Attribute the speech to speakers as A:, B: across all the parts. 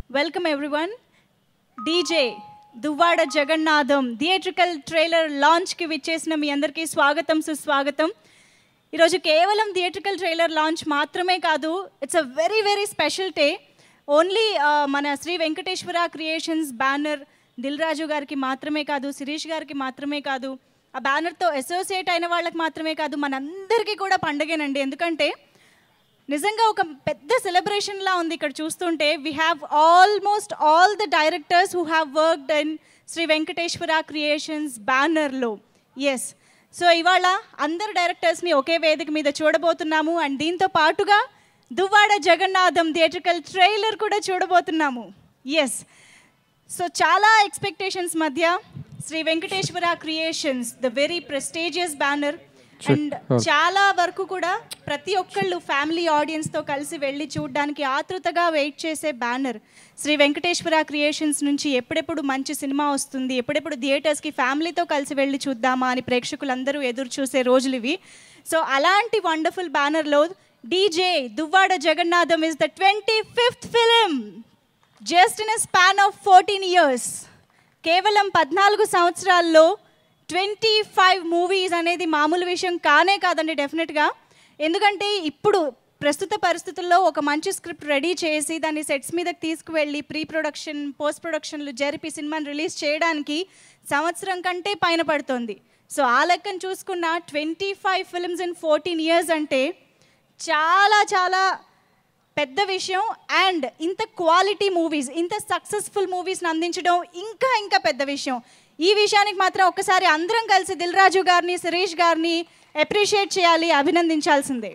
A: Welcome everyone DJ Duvvada Jagannadham theatrical trailer లాంచ్కి విచ్చేసిన మీ అందరికీ స్వాగతం సుస్వాగతం ఈరోజు కేవలం థియేట్రికల్ ట్రైలర్ లాంచ్ మాత్రమే కాదు it's a very very special day only మన శ్రీ వెంకటేశ్వర క్రియేషన్స్ బ్యానర్ దిల్ రాజు గారికి మాత్రమే కాదు శిరీష్ గారికి మాత్రమే కాదు ఆ బ్యానర్తో అసోసియేట్ అయిన వాళ్ళకి మాత్రమే కాదు మనందరికీ కూడా పండగేనండి ఎందుకంటే నిజంగా ఒక పెద్ద సెలబ్రేషన్ లా ఉంది ఇక్కడ చూస్తుంటే we have almost all the directors who have worked in Sri Venkateswara creations బ్యానర్లో ఎస్ సో ఇవాళ అందరు డైరెక్టర్స్ని ఒకే వేదిక మీద చూడబోతున్నాము అండ్ దీంతో పాటుగా దువ్వాడ జగన్నాథం థియేట్రికల్ ట్రైలర్ కూడా చూడబోతున్నాము ఎస్ సో చాలా ఎక్స్పెక్టేషన్స్ మధ్య Sri Venkateswara creations the very prestigious banner and చాలా వరకు కూడా ప్రతి ఒక్కళ్ళు ఫ్యామిలీ ఆడియన్స్తో కలిసి వెళ్ళి చూడడానికి ఆతృతగా వెయిట్ చేసే బ్యానర్ శ్రీ వెంకటేశ్వర క్రియేషన్స్ నుంచి ఎప్పుడెప్పుడు మంచి సినిమా వస్తుంది ఎప్పుడెప్పుడు థియేటర్స్కి ఫ్యామిలీతో కలిసి వెళ్ళి చూద్దామా అని ప్రేక్షకులందరూ ఎదురు చూసే రోజులు ఇవి సో అలాంటి వండర్ఫుల్ బ్యానర్లో DJ Duvvada Jagannadham is the twenty fifth film just in a span of fourteen years కేవలం పద్నాలుగు సంవత్సరాల్లో ట్వంటీ ఫైవ్ మూవీస్ అనేది మామూలు విషయం కానే కాదండి డెఫినెట్గా ఎందుకంటే ఇప్పుడు ప్రస్తుత పరిస్థితుల్లో ఒక మంచి స్క్రిప్ట్ రెడీ చేసి దాన్ని సెట్స్ మీదకి తీసుకువెళ్ళి ప్రీ ప్రొడక్షన్ పోస్ట్ ప్రొడక్షన్లు జరిపి సినిమాని రిలీజ్ చేయడానికి సంవత్సరం కంటే పైన పడుతుంది సో ఆ లెక్కను చూసుకున్న twenty five films in fourteen years అంటే చాలా చాలా పెద్ద విషయం అండ్ ఇంత క్వాలిటీ మూవీస్ ఇంత సక్సెస్ఫుల్ మూవీస్ని అందించడం ఇంకా ఇంకా పెద్ద విషయం ఈ విషయానికి మాత్రం ఒక్కసారి అందరం కలిసి దిల్ రాజు గారిని శిరీష్ గారిని అప్రిషియేట్ చేయాలి అభినందించాల్సిందే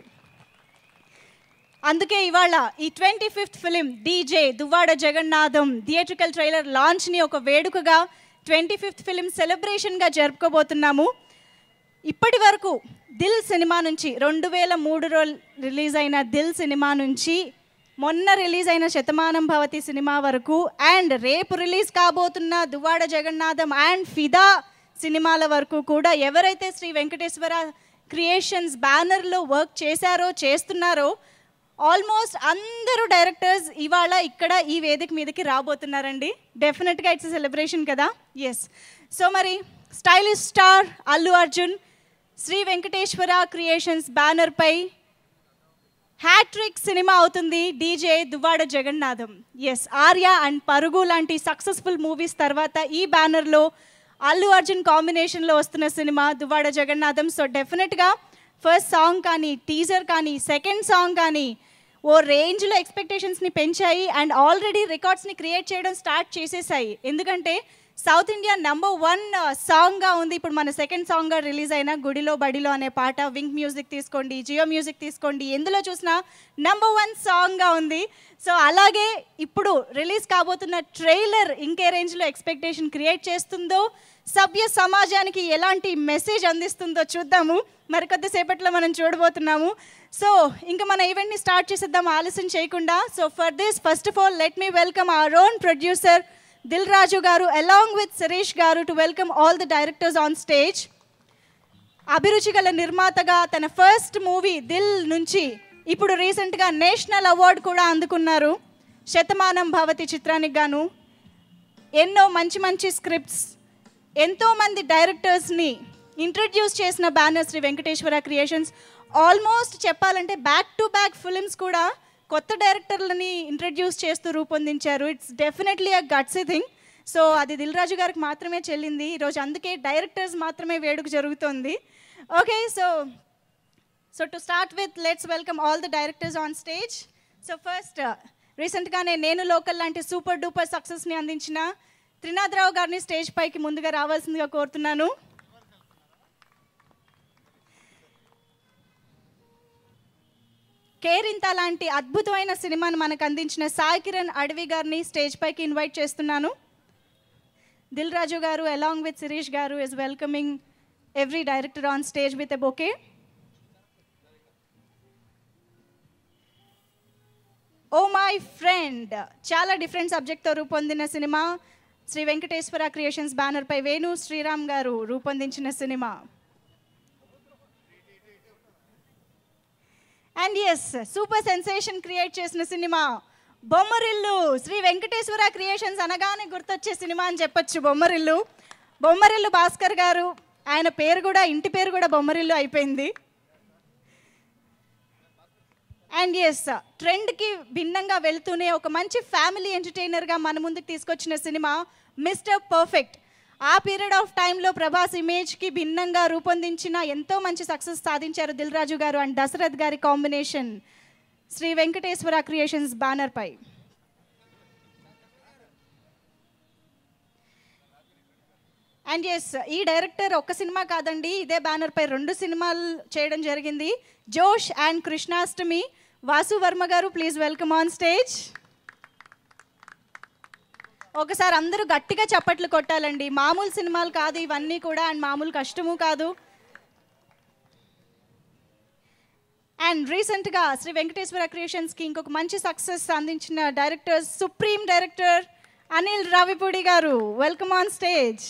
A: అందుకే ఇవాళ ఈ twenty fifth film DJ Duvvada Jagannadham theatrical trailer లాంచ్ని ఒక వేడుకగా ట్వంటీ ఫిఫ్త్ ఫిలిం సెలబ్రేషన్గా జరుపుకోబోతున్నాము ఇప్పటి వరకు దిల్ సినిమా నుంచి రెండు వేల మూడులో రిలీజ్ అయిన దిల్ సినిమా నుంచి మొన్న రిలీజ్ అయిన శతమానం భవతి సినిమా వరకు అండ్ రేపు రిలీజ్ కాబోతున్న దువ్వాడ జగన్నాథం అండ్ ఫిదా సినిమాల వరకు కూడా ఎవరైతే శ్రీ వెంకటేశ్వర క్రియేషన్స్ బ్యానర్లో వర్క్ చేశారో చేస్తున్నారో ఆల్మోస్ట్ అందరూ డైరెక్టర్స్ ఇవాళ ఇక్కడ ఈ వేదిక మీదకి రాబోతున్నారండి డెఫినెట్గా ఇట్స్ సెలబ్రేషన్ కదా ఎస్ సో మరి stylish star Allu Arjun Sri Venkateswara creations బ్యానర్పై హ్యాట్రిక్ సినిమా అవుతుంది DJ Duvvada Jagannadham yes Arya and Parugu లాంటి సక్సెస్ఫుల్ మూవీస్ తర్వాత ఈ బ్యానర్లో అల్లు అర్జున్ కాంబినేషన్లో వస్తున్న సినిమా దువ్వాడ జగన్నాథం సో డెఫినెట్గా ఫస్ట్ సాంగ్ కానీ టీజర్ కానీ సెకండ్ సాంగ్ కానీ ఓ రేంజ్లో ఎక్స్పెక్టేషన్స్ని పెంచాయి అండ్ ఆల్రెడీ రికార్డ్స్ని క్రియేట్ చేయడం స్టార్ట్ చేసేసాయి ఎందుకంటే సౌత్ ఇండియా నెంబర్ వన్ సాంగ్గా ఉంది ఇప్పుడు మన సెకండ్ సాంగ్గా రిలీజ్ అయిన గుడిలో బడిలో అనే పాట వింక్ మ్యూజిక్ తీసుకోండి జియో మ్యూజిక్ తీసుకోండి ఎందులో చూసినా నెంబర్ వన్ సాంగ్గా ఉంది సో అలాగే ఇప్పుడు రిలీజ్ కాబోతున్న ట్రైలర్ ఇంకే రేంజ్లో ఎక్స్పెక్టేషన్ క్రియేట్ చేస్తుందో సభ్య సమాజానికి ఎలాంటి మెసేజ్ అందిస్తుందో చూద్దాము మరికొద్దిసేపట్లో మనం చూడబోతున్నాము సో ఇంకా మన ఈవెంట్ని స్టార్ట్ చేసేద్దాం ఆలస్యం చేయకుండా so for this first of all let me welcome our own producer Dil Raju garu along with Suresh garu to welcome all the directors on stage అభిరుచి గల నిర్మాతగా తన ఫస్ట్ మూవీ దిల్ నుంచి ఇప్పుడు రీసెంట్గా నేషనల్ అవార్డు కూడా అందుకున్నారు శతమానం భవతి చిత్రానికి గాను ఎన్నో మంచి మంచి స్క్రిప్ట్స్ ఎంతోమంది డైరెక్టర్స్ని ఇంట్రడ్యూస్ చేసిన banner Sri Venkateswara creations almost చెప్పాలంటే బ్యాక్ టు బ్యాక్ ఫిలిమ్స్ కూడా కొత్త డైరెక్టర్లని ఇంట్రడ్యూస్ చేస్తూ రూపొందించారు it's definitely a gutsy thing so అది దిల్ రాజు గారికి మాత్రమే చెల్లింది ఈరోజు అందుకే డైరెక్టర్స్ మాత్రమే వేడుక జరుగుతోంది okay so so to start with let's welcome all the directors on stage so first రీసెంట్గానే నేను లోకల్ లాంటి సూపర్ డూపర్ సక్సెస్ని అందించిన త్రినాథరావు గారిని స్టేజ్ పైకి ముందుగా రావాల్సిందిగా కోరుతున్నాను కేరింత లాంటి అద్భుతమైన సినిమాను మనకు అందించిన సాయి కిరణ్ అడవి గారిని స్టేజ్ పైకి ఇన్వైట్ చేస్తున్నాను Dil Raju garu along with Shirish garu is welcoming every director on stage with a bouquet oh my friend చాలా డిఫరెంట్ సబ్జెక్ట్తో రూపొందిన సినిమా శ్రీ వెంకటేశ్వర క్రియేషన్స్ బ్యానర్పై వేణు శ్రీరామ్ గారు రూపొందించిన సినిమా and yes super sensation create చేసిన సినిమా బొమ్మరిల్లు శ్రీ వెంకటేశ్వర క్రియేషన్స్ అనగానే గుర్తొచ్చే సినిమా అని చెప్పొచ్చు బొమ్మరిల్లు బొమ్మరిల్లు భాస్కర్ గారు ఆయన పేరు కూడా ఇంటి పేరు కూడా బొమ్మరిల్లు అయిపోయింది అండ్ ఎస్ ట్రెండ్కి భిన్నంగా వెళ్తూనే ఒక మంచి ఫ్యామిలీ ఎంటర్టైనర్గా మన ముందుకు తీసుకొచ్చిన సినిమా Mr perfect a period of టైంలో ప్రభాస్ ఇమేజ్కి భిన్నంగా రూపొందించిన ఎంతో మంచి సక్సెస్ సాధించారు దిల్ రాజు గారు అండ్ దశరథ్ గారి combination Sri Venkateswara creations banner పై అండ్ ఎస్ ఈ డైరెక్టర్ ఒక్క సినిమా కాదండి ఇదే బ్యానర్ పై రెండు సినిమాలు చేయడం జరిగింది జోష్ అండ్ కృష్ణాష్టమి వాసు వర్మ గారు ప్లీజ్ వెల్కమ్ ఆన్ స్టేజ్ ఒకసారి అందరూ గట్టిగా చప్పట్లు కొట్టాలండి మామూలు సినిమాలు కాదు ఇవన్నీ కూడా అండ్ మామూలు కష్టము కాదు అండ్ రీసెంట్గా శ్రీ వెంకటేశ్వర క్రియేషన్స్కి ఇంకొక మంచి సక్సెస్ అందించిన director supreme director Anil Ravipudi garu welcome on stage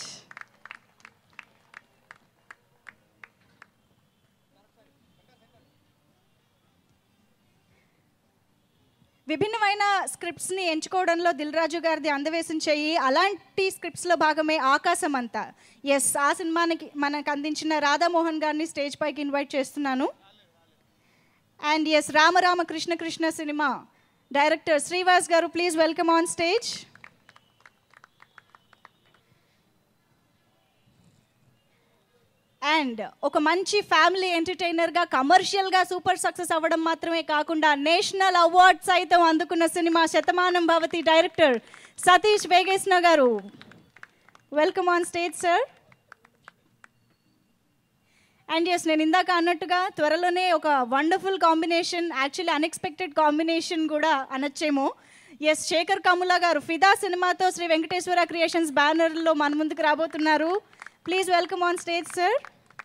A: విభిన్నమైన స్క్రిప్ట్స్ని ఎంచుకోవడంలో దిల్ రాజు గారిది అందవేసిన చెయ్యి అలాంటి స్క్రిప్ట్స్లో భాగమే ఆకాశం అంతా ఎస్ ఆ సినిమానికి మనకు అందించిన రాధామోహన్ గారిని స్టేజ్ పైకి ఇన్వైట్ చేస్తున్నాను అండ్ ఎస్ రామరామ కృష్ణ కృష్ణ సినిమా director Srivas garu please welcome on stage and ఒక మంచి ఫ్యామిలీ ఎంటర్టైనర్గా కమర్షియల్గా సూపర్ సక్సెస్ అవ్వడం మాత్రమే కాకుండా నేషనల్ అవార్డ్ సైతం అందుకున్న సినిమా శతమానం భవతి డైరెక్టర్ సతీష్ వేగేశ్న గారు welcome on stage sir and yes నేను ఇందాక అన్నట్టుగా త్వరలోనే ఒక wonderful combination actually unexpected combination కూడా అనొచ్చేమో ఎస్ శేఖర్ కముల గారు ఫిదా సినిమాతో శ్రీ వెంకటేశ్వర క్రియేషన్స్ బ్యానర్లో మన ముందుకు రాబోతున్నారు please welcome on stage sir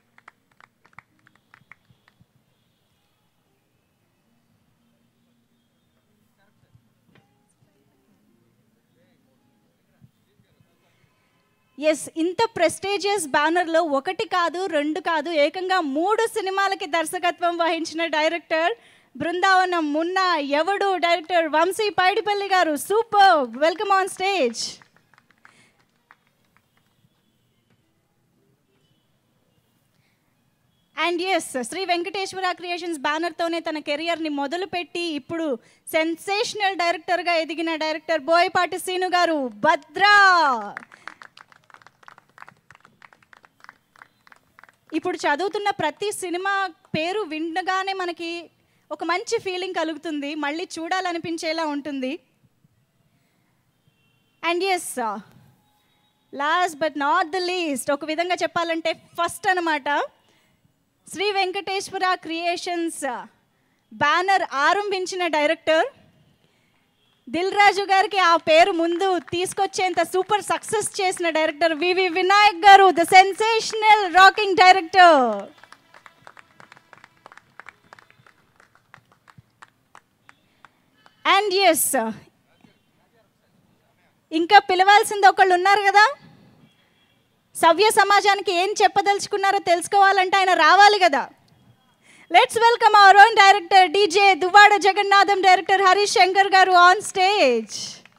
A: yes ఇంత ప్రెస్టేజియస్ బ్యానర్లో ఒకటి కాదు రెండు కాదు ఏకంగా మూడు సినిమాలకి దర్శకత్వం వహించిన డైరెక్టర్ బృందావనం మున్న ఎవడు డైరెక్టర్ వంశీ పైడిపల్లి గారు super welcome on stage and yes Sri Venkateswara creations బ్యానర్తోనే తన కెరియర్ని మొదలుపెట్టి ఇప్పుడు సెన్సేషనల్ డైరెక్టర్గా ఎదిగిన డైరెక్టర్ బోయపాటి సీను గారు భద్రా ఇప్పుడు చదువుతున్న ప్రతి సినిమా పేరు వినగానే మనకి ఒక మంచి ఫీలింగ్ కలుగుతుంది మళ్ళీ చూడాలనిపించేలా ఉంటుంది and yes last but not the least ఒక విధంగా చెప్పాలంటే ఫస్ట్ అనమాట శ్రీ వెంకటేశ్వర క్రియేషన్స్ బ్యానర్ ఆరంభించిన డైరెక్టర్ దిల్ రాజు గారికి ఆ పేరు ముందు తీసుకొచ్చేంత సూపర్ సక్సెస్ చేసిన డైరెక్టర్ వివి వినాయక్ గారు the sensational rocking director and yes ఇంకా పిలవాల్సింది ఒకళ్ళు ఉన్నారు కదా సవ్య సమాజానికి ఏం చెప్పదలుచుకున్నారో తెలుసుకోవాలంటే ఆయన రావాలి కదా let's welcome our own director DJ Duvvada Jagannadham director Harish Shankar గారు ఆన్ స్టేజ్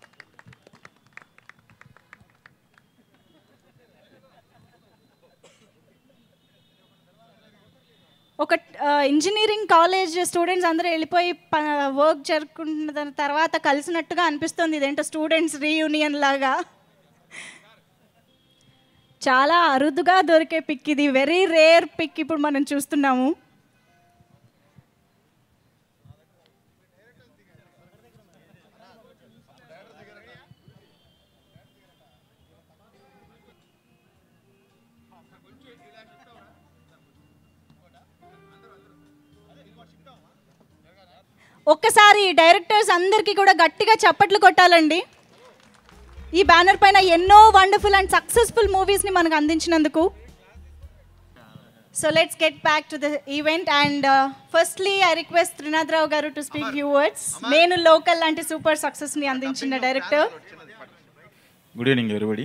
A: ఒక ఇంజనీరింగ్ కాలేజ్ స్టూడెంట్స్ అందరూ వెళ్ళిపోయి వర్క్ జరుపుకుంటున్న దాని తర్వాత కలిసినట్టుగా అనిపిస్తుంది ఇదేంటో స్టూడెంట్స్ రీయూనియన్ లాగా చాలా అరుదుగా దొరికే పిక్ ఇది వెరీ రేర్ పిక్ ఇప్పుడు మనం చూస్తున్నాము ఒక్కసారి డైరెక్టర్స్ అందరికీ కూడా గట్టిగా చప్పట్లు కొట్టాలండి ఈ బ్యానర్ పైన ఎన్నో వండర్ఫుల్ అండ్ సక్సెస్ఫుల్ మూవీస్ని మనకు అందించినందుకు so let's get back to the event and firstly I request Trinadha Rao గారు to speak few words Nenu Local లాంటి సూపర్ సక్సెస్ని అందించిన డైరెక్టర్
B: గుడ్ ఈవినింగ్ ఎవరిబడి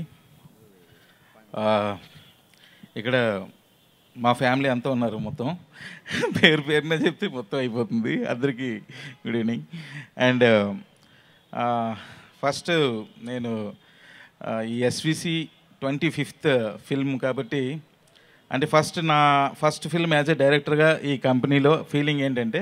B: ఇక్కడ మా ఫ్యామిలీ అంతా ఉన్నారు మొత్తం పేరు పేరునే చెప్తే మొత్తం అయిపోతుంది అందరికీ గుడ్ ఈవినింగ్ అండ్ ఫస్ట్ నేను ఆ, ఈ ఎస్విసి ట్వంటీ ఫిఫ్త్ ఫిల్మ్ కాబట్టి అంటే ఫస్ట్ నా ఫస్ట్ ఫిల్మ్ యాజ్ ఎ డైరెక్టర్గా ఈ కంపెనీలో ఫీలింగ్ ఏంటంటే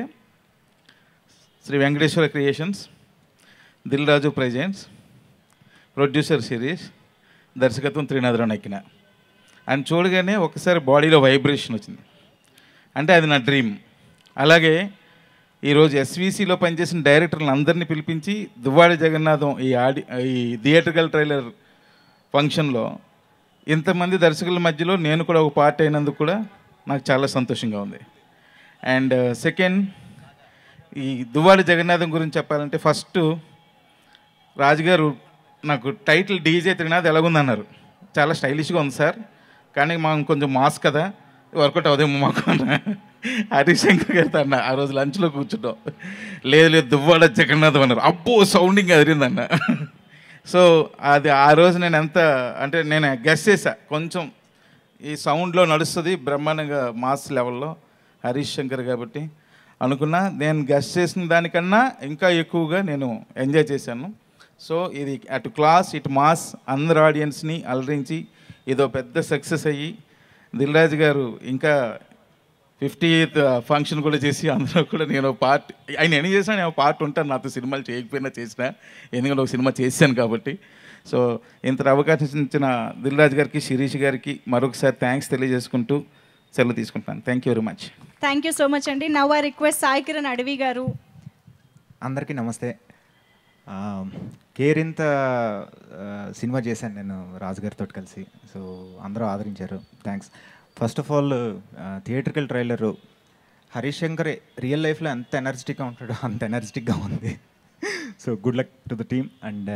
B: Sri Venkateswara creations Dil Raju presents producer Sirish దర్శకత్వం త్రినాథరావు నక్కిన అని చూడగానే ఒకసారి బాడీలో వైబ్రేషన్ వచ్చింది అంటే అది నా డ్రీమ్ అలాగే ఈరోజు ఎస్వీసీలో పనిచేసిన డైరెక్టర్లను అందరినీ పిలిపించి దువ్వాడ జగన్నాథం ఈ ఆడి ఈ థియేట్రికల్ ట్రైలర్ ఫంక్షన్లో ఇంతమంది దర్శకుల మధ్యలో నేను కూడా ఒక పార్ట్ అయినందుకు కూడా నాకు చాలా సంతోషంగా ఉంది అండ్ సెకండ్ ఈ దువ్వాడ జగన్నాథం గురించి చెప్పాలంటే ఫస్ట్ రాజుగారు నాకు టైటిల్ డీజే త్రినాథ్ ఎలాగుందన్నారు చాలా స్టైలిష్గా ఉంది సార్ కానీ మాకు కొంచెం మాస్ కదా వర్కౌట్ అవుదేమో మాకు అన్న హరిశంకర్ గారితో అన్న ఆ రోజు లంచ్లో కూర్చుంటాం లేదు లేదు దువ్వాడ జగన్నాథం అన్నారు అబ్బో సౌండింగ్ అదిరిందన్న సో అది ఆ రోజు నేను ఎంత అంటే నేను గెస్ చేశా కొంచెం ఈ సౌండ్లో నడుస్తుంది బ్రహ్మాండంగా మాస్ లెవెల్లో హరీష్ శంకర్ కాబట్టి అనుకున్నా నేను గెస్ చేసిన దానికన్నా ఇంకా ఎక్కువగా నేను ఎంజాయ్ చేశాను సో ఇది అటు క్లాస్ ఇటు మాస్ అందరు ఆడియన్స్ని అలరించి ఇదో పెద్ద సక్సెస్ అయ్యి దిల్రాజు గారు ఇంకా ఫిఫ్టీ ఎయిత్ ఫంక్షన్ కూడా చేసి అందులో కూడా నేను పార్ట్ ఆయన ఎన్ని చేసినా నేను పార్ట్ ఉంటాను నాతో సినిమాలు చేయకపోయినా చేసిన ఎందుకంటే ఒక సినిమా చేశాను కాబట్టి సో ఇంత అవకాశం ఇచ్చిన దిల్రాజు గారికి శిరీష్ గారికి మరొకసారి థ్యాంక్స్ తెలియజేసుకుంటూ సెలవు తీసుకుంటాను thank you very much
A: thank you so much అండి now I request Sai Kiran Adivi గారు
C: అందరికీ నమస్తే ఆ, కేరింత ఆ, సినిమా చేశాను నేను రాజు గారితో కలిసి సో అందరూ ఆదరించారు thanks first of all theatrical trailer Harish Shankar real లైఫ్లో ఎంత ఎనర్జెటిక్గా ఉంటాడో అంత ఎనర్జెటిక్గా ఉంది so good luck to the team and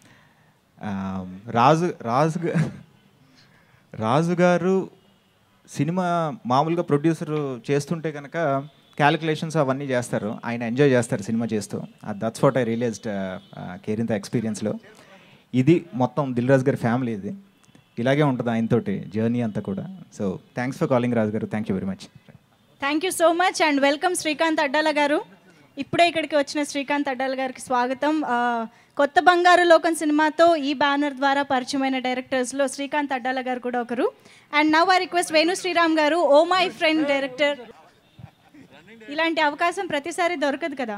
C: Raju Raju గా- రాజు గారు సినిమా మామూలుగా ప్రొడ్యూసర్ చేస్తుంటే కనుక క్యాలిక్యులేషన్స్ అవన్నీ చేస్తారు ఆయన ఎంజాయ్ చేస్తారు సినిమా చేస్తూ that's what I realised Kerintha ఎక్స్పీరియన్స్లో ఇది మొత్తం దిల్ రాజు గారి ఫ్యామిలీ ఇది ఇలాగే ఉంటుంది ఆయనతోటి జర్నీ అంతా కూడా so thanks for calling Raju గారు thank you very much
A: thank you so much and welcome Srikanth Addala గారు ఇప్పుడే ఇక్కడికి వచ్చిన శ్రీకాంత్ అడ్డాల గారికి స్వాగతం ఆ, కొత్త బంగారు లోకం సినిమాతో ఈ బ్యానర్ ద్వారా పరిచయమైన డైరెక్టర్స్లో శ్రీకాంత్ అడ్డాల గారు కూడా ఒకరు and now I request Venu Sriram గారు ఓ మై ఫ్రెండ్ డైరెక్టర్ ఇలాంటి అవకాశం ప్రతిసారి దొరకదు కదా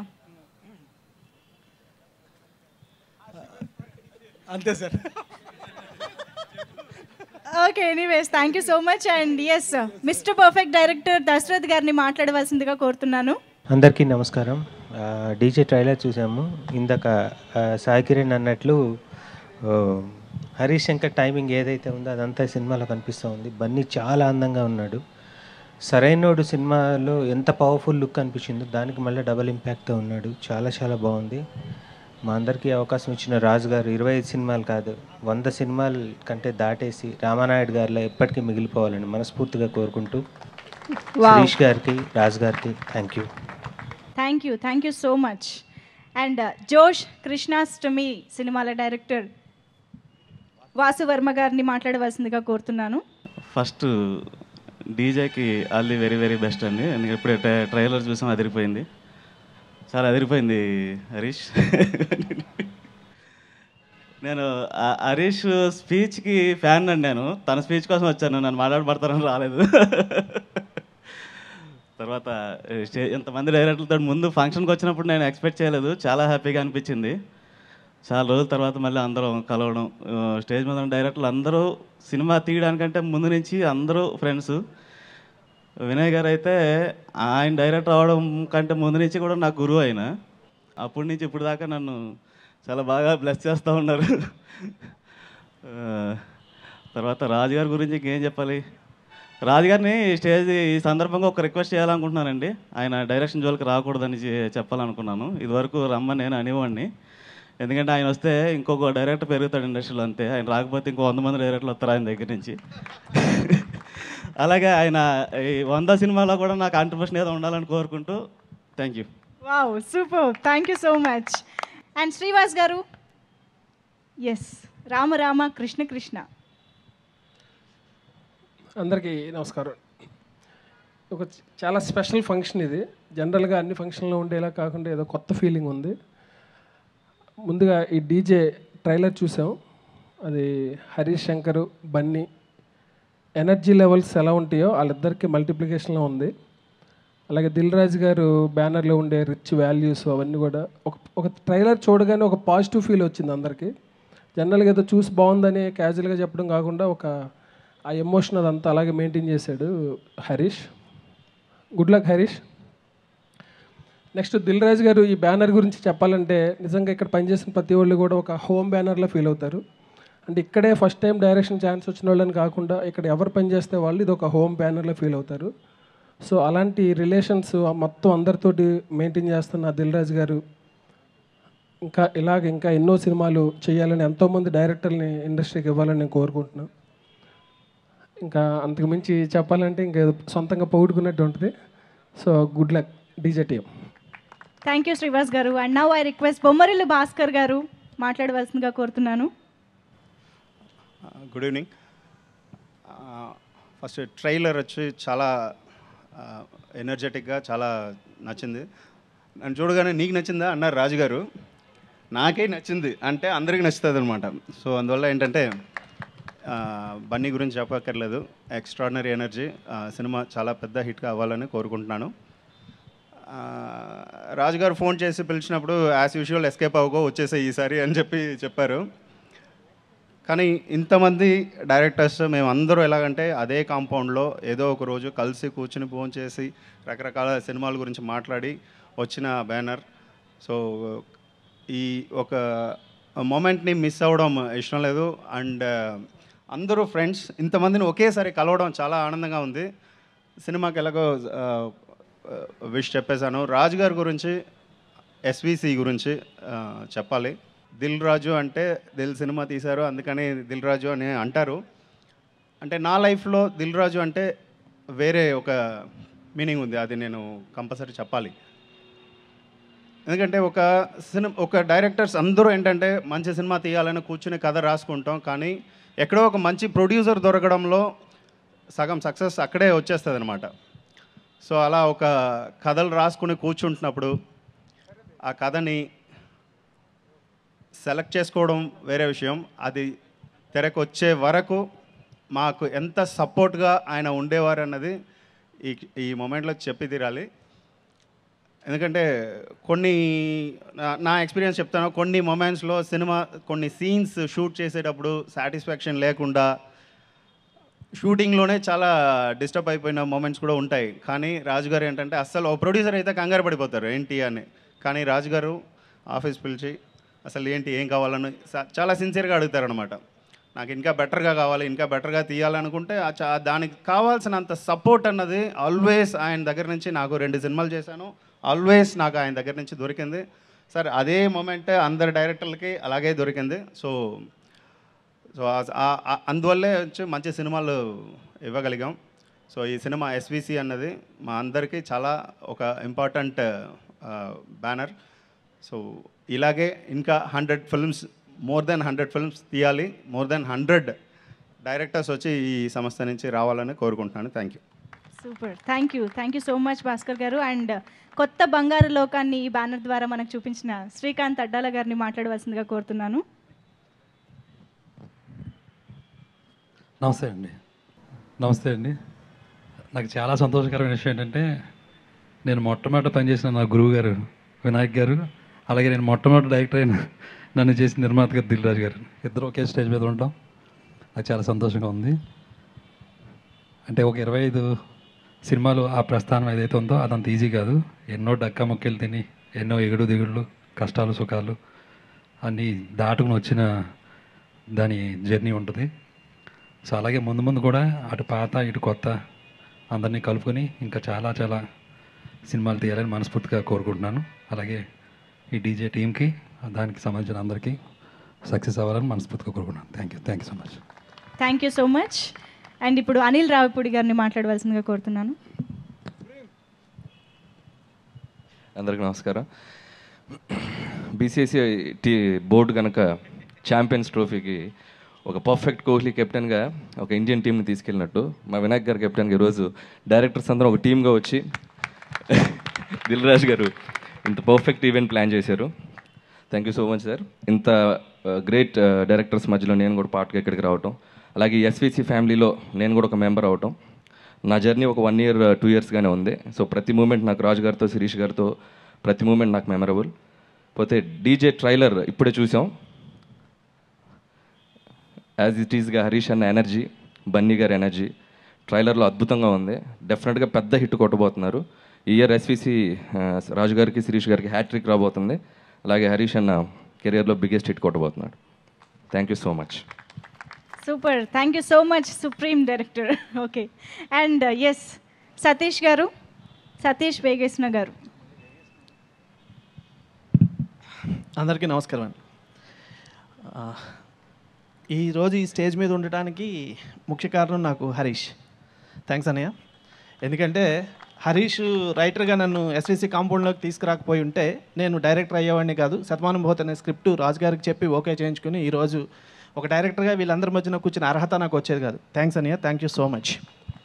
D: అంతే sir
A: okay anyways thank you so much and yes mister perfect director Dasarath గారిని మాట్లాడవలసిందిగా కోరుతున్నాను
E: అందరికీ నమస్కారం ఆ, డీజే ట్రైలర్ చూసాము ఇందాక ఆ, సాయి కిరణ్ అన్నట్లు ఆ, హరీష్ శంకర్ టైమింగ్ ఏదైతే ఉందో అదంతా ఈ సినిమాలో కనిపిస్తూ ఉంది బన్నీ చాలా అందంగా ఉన్నాడు సరైనోడు సినిమాలో ఎంత పవర్ఫుల్ లుక్ అనిపించిందో దానికి మళ్ళీ డబల్ ఇంపాక్ట్తో ఉన్నాడు చాలా చాలా బాగుంది మా అందరికీ అవకాశం ఇచ్చిన రాజు గారు ఇరవై ఐదు సినిమాలు కాదు వంద సినిమాల కంటే దాటేసి రామానాయుడు గారిలో ఎప్పటికీ మిగిలిపోవాలని మనస్ఫూర్తిగా కోరుకుంటూ శిరీష్ గారికి రాజు గారికి thank you
A: thank you thank you so much and Josh Krishnashtami సినిమాల డైరెక్టర్ వాసు వర్మ గారిని మాట్లాడవలసిందిగా కోరుతున్నాను
F: ఫస్ట్ డీజేకి all the very very best అండి ఎందుకంటే ఇప్పుడే ట్రై- ట్రైలర్ చూసాం అదిరిపోయింది చాలా అదిరిపోయింది హరీష్ నేను ఆ- హరీష్ స్పీచ్కి ఫ్యాన్ అండి నేను తన స్పీచ్ కోసం వచ్చాను నన్ను మాట్లాడబడతారని రాలేదు తర్వాత ఏ, స్టే ఇంతమంది డైరెక్టర్లతో ముందు ఫంక్షన్కి వచ్చినప్పుడు నేను ఎక్స్పెక్ట్ చేయలేదు చాలా హ్యాపీగా అనిపించింది చాలా రోజుల తర్వాత మళ్ళీ అందరం కలవడం ఆ, స్టేజ్ మీద ఉన్న డైరెక్టర్లు అందరూ సినిమా తీయడానికంటే ముందు నుంచి అందరూ ఫ్రెండ్స్ వినయ్ గారు అయితే ఆయన డైరెక్టర్ అవడం కంటే ముందు నుంచి కూడా నాకు గురువు ఆయన అప్పటి నుంచి ఇప్పుడు దాకా నన్ను చాలా బాగా బ్లెస్ చేస్తూ ఉన్నారు ఆ, తర్వాత రాజుగారి గురించి ఇంకేం చెప్పాలి రాజుగారిని స్టేజ్ ఈ సందర్భంగా ఒక రిక్వెస్ట్ చేయాలనుకుంటున్నానండి ఆయన డైరెక్షన్ జోలికి రాకూడదని చె- చెప్పాలనుకున్నాను ఇదివరకు రమ్మని నేను అనేవాడిని ఎందుకంటే ఆయన వస్తే ఇంకొక డైరెక్టర్ పెరుగుతాడు ఇండస్ట్రీలో అంతే ఆయన రాకపోతే ఇంకో వంద మంది డైరెక్టర్లు వస్తారు ఆయన దగ్గర నుంచి అలాగే ఆయన ఈ వంద సినిమాలో కూడా నా కాంట్రిబ్యూషన్ ఏదో ఉండాలని కోరుకుంటూ thank you
A: wow super thank you so much and Srivas గారు ఎస్ రామ రామ కృష్ణ కృష్ణ
D: అందరికీ నమస్కారం ఒక చ- చాలా స్పెషల్ ఫంక్షన్ ఇది జనరల్గా అన్ని ఫంక్షన్లో ఉండేలా కాకుండా ఏదో కొత్త ఫీలింగ్ ఉంది ముందుగా ఈ డీజే ట్రైలర్ చూసాం అది హరీష్ శంకర్ బన్నీ ఎనర్జీ లెవెల్స్ ఎలా ఉంటాయో వాళ్ళిద్దరికి మల్టిప్లికేషన్లో ఉంది అలాగే దిల్ రాజు గారు బ్యానర్లో ఉండే రిచ్ వాల్యూస్ అవన్నీ కూడా ఒక ఒక ట్రైలర్ చూడగానే ఒక పాజిటివ్ ఫీల్ వచ్చింది అందరికీ జనరల్గా ఏదో చూసి బాగుందని క్యాజువల్గా చెప్పడం కాకుండా ఒక ఆ ఎమోషన్ అదంతా అలాగే మెయింటైన్ చేశాడు Harish good luck Harish next Dil Raju గారు ఈ బ్యానర్ గురించి చెప్పాలంటే నిజంగా ఇక్కడ పనిచేసిన ప్రతి వాళ్ళు కూడా ఒక హోమ్ బ్యానర్లో ఫీల్ అవుతారు అంటే ఇక్కడే ఫస్ట్ టైం డైరెక్షన్ ఛాన్స్ వచ్చిన వాళ్ళని కాకుండా ఇక్కడ ఎవరు పనిచేస్తే వాళ్ళు ఇది ఒక హోమ్ బ్యానర్లో ఫీల్ అవుతారు సో అలాంటి రిలేషన్స్ మొత్తం అందరితోటి మెయింటైన్ చేస్తున్న దిల్ రాజు గారు ఇంకా ఇలాగ ఇంకా ఎన్నో సినిమాలు చేయాలని ఎంతోమంది డైరెక్టర్ని ఇండస్ట్రీకి ఇవ్వాలని నేను కోరుకుంటున్నాను ఇంకా అంతకు మించి చెప్పాలంటే ఇంకా ఏదో సొంతంగా పొగుడుకున్నట్టు ఉంటుంది so good luck DJ team
A: thank you Srivas గారు and now I request Bommarillu Bhaskar గారు మాట్లాడవలసిందిగా కోరుతున్నాను
G: గుడ్ ఈవినింగ్ ఫస్ట్ ట్రైలర్ వచ్చి చాలా ఎనర్జెటిక్గా చాలా నచ్చింది నన్ను చూడగానే నీకు నచ్చిందా అన్నారు రాజు గారు నాకే నచ్చింది అంటే అందరికీ నచ్చుతుంది అనమాట సో అందువల్ల ఏంటంటే ఆ, బన్నీ గురించి చెప్పక్కర్లేదు ఎక్స్ట్రాడినరీ ఎనర్జీ సినిమా చాలా పెద్ద హిట్ కావాలని కోరుకుంటున్నాను ఆ, రాజు గారు ఫోన్ చేసి పిలిచినప్పుడు యాజ్ యూజువల్ ఎస్కేప్ అవ్వకో వచ్చేసే ఈసారి అని చెప్పి చెప్పారు కానీ ఇంతమంది డైరెక్టర్స్ మేము అందరూ ఎలాగంటే అదే కాంపౌండ్లో ఏదో ఒక రోజు కలిసి కూర్చుని ఫోన్ చేసి రకరకాల సినిమాల గురించి మాట్లాడి వచ్చిన బ్యానర్ సో ఈ ఒక మూమెంట్ని మిస్ అవ్వడం ఇష్టం లేదు అండ్ అందరూ ఫ్రెండ్స్ ఇంతమందిని ఒకేసారి కలవడం చాలా ఆనందంగా ఉంది సినిమాకి ఎలాగో విష్ చెప్పేశాను రాజు గారి గురించి ఎస్విసి గురించి ఆ, చెప్పాలి దిల్ రాజు అంటే దిల్ సినిమా తీశారు అందుకని దిల్ రాజు అని అంటారు అంటే నా లైఫ్లో దిల్ రాజు అంటే వేరే ఒక మీనింగ్ ఉంది అది నేను కంపల్సరీ చెప్పాలి ఎందుకంటే ఒక సినిమా ఒక డైరెక్టర్స్ అందరూ ఏంటంటే మంచి సినిమా తీయాలని కూర్చుని కథ రాసుకుంటాం కానీ ఎక్కడో ఒక మంచి ప్రొడ్యూసర్ దొరకడంలో సగం సక్సెస్ అక్కడే వచ్చేస్తుంది అనమాట సో అలా ఒక కథలు రాసుకుని కూర్చుంటున్నప్పుడు ఆ కథని సెలెక్ట్ చేసుకోవడం వేరే విషయం అది తెరకు వచ్చే వరకు మాకు ఎంత సపోర్ట్గా ఆయన ఉండేవారు అన్నది ఈ ఈ మూమెంట్లో చెప్పి తీరాలి ఎందుకంటే కొన్ని నా- నా ఎక్స్పీరియన్స్ చెప్తాను కొన్ని మొమెంట్స్లో సినిమా కొన్ని సీన్స్ షూట్ చేసేటప్పుడు సాటిస్ఫాక్షన్ లేకుండా షూటింగ్లోనే చాలా డిస్టర్బ్ అయిపోయిన మూమెంట్స్ కూడా ఉంటాయి కానీ రాజుగారు ఏంటంటే అస్సలు ఓ ప్రొడ్యూసర్ అయితే కంగారు పడిపోతారు ఏంటి అని కానీ రాజుగారు ఆఫీస్ పిలిచి అసలు ఏంటి ఏం కావాలని స- చాలా సిన్సియర్గా అడుగుతారనమాట నాకు ఇంకా బెటర్గా కావాలి ఇంకా బెటర్గా తీయాలనుకుంటే ఆ చా- దానికి కావాల్సినంత సపోర్ట్ అన్నది ఆల్వేస్ ఆయన దగ్గర నుంచి నాకు రెండు సినిమాలు చేశాను ఆల్వేస్ నాకు ఆయన దగ్గర నుంచి దొరికింది సార్ అదే మూమెంట్ అందరు డైరెక్టర్లకి అలాగే దొరికింది సో సో ఆ- ఆ- ఆ- అందువల్లే వచ్చి మంచి సినిమాలు ఇవ్వగలిగాం సో ఈ సినిమా ఎస్విసి అన్నది మా అందరికీ చాలా ఒక ఇంపార్టెంట్ బ్యానర్ సో ఇలాగే ఇంకా hundred films more than hundred films తీయాలి మోర్ దెన్ హండ్రెడ్ డైరెక్టర్స్ వచ్చి ఈ సంస్థ నుంచి రావాలని కోరుకుంటున్నాను thank you
A: super thank you thank you so much Bhaskar గారు అండ్ కొత్త బంగారు లోకాన్ని ఈ బ్యానర్ ద్వారా మనకు చూపించిన శ్రీకాంత్ అడ్డాల గారిని మాట్లాడవలసిందిగా కోరుతున్నాను
H: నమస్తే అండి నమస్తే అండి నాకు చాలా సంతోషకరమైన విషయం ఏంటంటే నేను మొట్టమొదట పనిచేసిన నా గురువు గారు వినాయక్ గారు అలాగే నేను మొట్టమొదటి డైరెక్టర్ అయిన నన్ను చేసిన నిర్మాత గారు దిల్రాజు గారు ఇద్దరు ఒకే స్టేజ్ మీద ఉంటాం నాకు చాలా సంతోషంగా ఉంది అంటే ఒక ఇరవై ఐదు సినిమాలు ఆ ప్రస్థానం ఏదైతే ఉందో అదంత ఈజీ కాదు ఎన్నో డక్కా మొక్కెలు తిని ఎన్నో ఎగుడు దిగుళ్ళు కష్టాలు సుఖాలు అన్నీ దాటుకుని వచ్చిన దాని జర్నీ ఉంటుంది సో అలాగే ముందు ముందు కూడా అటు పాత ఇటు కొత్త అందరినీ కలుపుకొని ఇంకా చాలా చాలా సినిమాలు తీయాలని మనస్ఫూర్తిగా కోరుకుంటున్నాను అలాగే ఈ డీజే టీంకి దానికి సంబంధించిన అందరికీ సక్సెస్ అవ్వాలని మనస్ఫూర్తిగా కోరుకుంటున్నాను thank you thank you so much
A: thank you so much and ఇప్పుడు అనిల్ రావిపూడి గారిని మాట్లాడవలసిందిగా కోరుతున్నాను
I: అందరికీ నమస్కారం బీసీసీ టీ బోర్డు కనుక ఛాంపియన్స్ ట్రోఫీకి ఒక పర్ఫెక్ట్ కోహ్లీ కెప్టెన్గా ఒక ఇండియన్ టీంని తీసుకెళ్ళినట్టు మా వినాయక్ గారు కెప్టెన్గా ఈరోజు డైరెక్టర్స్ అందరం ఒక టీమ్గా వచ్చి దిల్ రాజు గారు ఇంత పర్ఫెక్ట్ ఈవెంట్ ప్లాన్ చేశారు thank you so much sir ఇంత గ్రేట్ డైరెక్టర్స్ మధ్యలో నేను కూడా పార్ట్గా ఇక్కడికి రావటం అలాగే ఎస్విసి ఫ్యామిలీలో నేను కూడా ఒక మెంబర్ అవటం నా జర్నీ ఒక వన్ ఇయర్ టూ ఇయర్స్గానే ఉంది సో ప్రతి మూమెంట్ నాకు రాజు గారితో శిరీష్ గారితో ప్రతి మూమెంట్ నాకు మెమరబుల్ పోతే డీజే ట్రైలర్ ఇప్పుడే చూసాం యాజ్ ఇట్ ఈస్గా హరీష్ అన్న ఎనర్జీ బన్నీ గారి ఎనర్జీ ట్రైలర్లో అద్భుతంగా ఉంది డెఫినెట్గా పెద్ద హిట్ కొట్టబోతున్నారు ఈ ఇయర్ ఎస్విసి రాజు గారికి శిరీష్ గారికి హ్యాట్రిక్ రాబోతుంది అలాగే హరీష్ అన్న కెరియర్లో బిగ్గెస్ట్ హిట్ కొట్టబోతున్నాడు thank you so much
A: super thank you so much supreme director okay and yes Satish గారు సతీష్ వేగేశ్న గారు
J: అందరికీ నమస్కారం అండి ఆ, ఈరోజు ఈ స్టేజ్ మీద ఉండటానికి ముఖ్య కారణం నాకు హరీష్ థ్యాంక్స్ అన్నయ్య ఎందుకంటే హరీష్ రైటర్గా నన్ను ఎస్ఎస్సి కాంపౌండ్లోకి తీసుకురాకపోయి ఉంటే నేను డైరెక్టర్ అయ్యేవాడిని కాదు శతమానుభూతి అనే స్క్రిప్ట్ రాజు గారికి చెప్పి ఓకే చేయించుకుని ఈరోజు ఒక డైరెక్టర్గా వీళ్ళందరి మధ్యన కూర్చున్న అర్హత నాకు వచ్చేది కాదు థ్యాంక్స్ అన్నయ్య thank you so much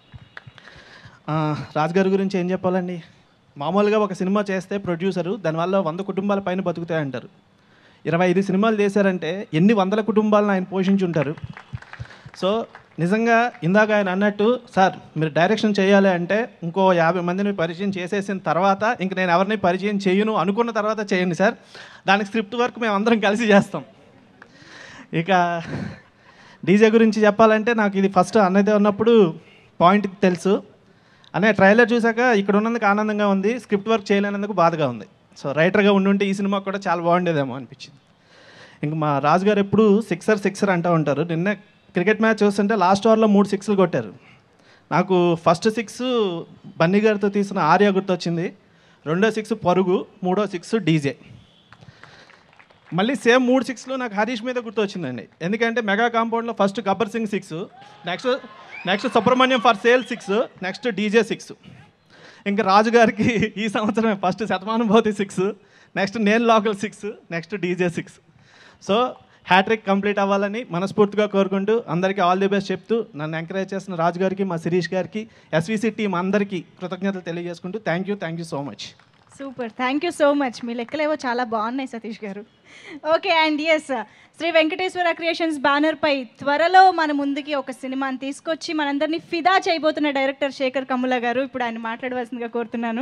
J: Raju గారి గురించి ఏం చెప్పాలండి మామూలుగా ఒక సినిమా చేస్తే ప్రొడ్యూసరు దానివల్ల వంద కుటుంబాల పైన బతుకుతాయి అంటారు ఇరవై ఐదు సినిమాలు చేశారంటే ఎన్ని వందల కుటుంబాలను ఆయన పోషించుంటారు సో నిజంగా ఇందాక ఆయన అన్నట్టు సార్ మీరు డైరెక్షన్ చేయాలి అంటే ఇంకో యాభై మందిని పరిచయం చేసేసిన తర్వాత ఇంక నేను ఎవరిని పరిచయం చేయను అనుకున్న తర్వాత చేయండి సార్ దానికి స్క్రిప్ట్ వర్క్ మేము అందరం కలిసి చేస్తాం ఇక డీజే గురించి చెప్పాలంటే నాకు ఇది ఫస్ట్ అన్నయ్యతో ఉన్నప్పుడు పాయింట్ తెలుసు అనే ట్రైలర్ చూసాక ఇక్కడ ఉన్నందుకు ఆనందంగా ఉంది స్క్రిప్ట్ వర్క్ చేయలేనందుకు బాధగా ఉంది సో రైటర్గా ఉండుంటే ఈ సినిమా కూడా చాలా బాగుండేదేమో అనిపించింది ఇంక మా రాజు గారు ఎప్పుడు సిక్సర్ సిక్సర్ అంటూ ఉంటారు నిన్న క్రికెట్ మ్యాచ్ చూస్తుంటే లాస్ట్ ఓవర్లో మూడు సిక్స్లు కొట్టారు నాకు ఫస్ట్ సిక్స్ బన్నీ గారితో తీసిన ఆర్య గుర్తొచ్చింది రెండో సిక్స్ పరుగు మూడో సిక్స్ డీజే మళ్ళీ సేమ్ మూడు సిక్స్లో నాకు హరీష్ మీద గుర్తొచ్చిందండి ఎందుకంటే మెగా కాంపౌండ్లో first Gabbar Singh six next next Subrahmanyam for sale six next DJ six ఇంకా రాజు గారికి ఈ సంవత్సరమే first Shatamanam Bhavati six next Nenu Local six next DJ six so hat trick complete అవ్వాలని మనస్ఫూర్తిగా కోరుకుంటూ అందరికీ ఆల్ ది బెస్ట్ చెప్తూ నన్ను ఎంకరేజ్ చేసిన రాజు గారికి మా శిరీష్ గారికి ఎస్వీసీ టీం అందరికీ కృతజ్ఞతలు తెలియజేసుకుంటూ thank you thank you so much
A: super thank you so much మీ లెక్కలేవో చాలా బాగున్నాయి సతీష్ గారు okay and yes Sri Venkateswara creations banner పై త్వరలో మన ముందుకి ఒక సినిమాని తీసుకొచ్చి మనందరినీ ఫిదా చేయబోతున్న డైరెక్టర్ శేఖర్ కమ్ముల గారు ఇప్పుడు ఆయన మాట్లాడవలసిందిగా కోరుతున్నాను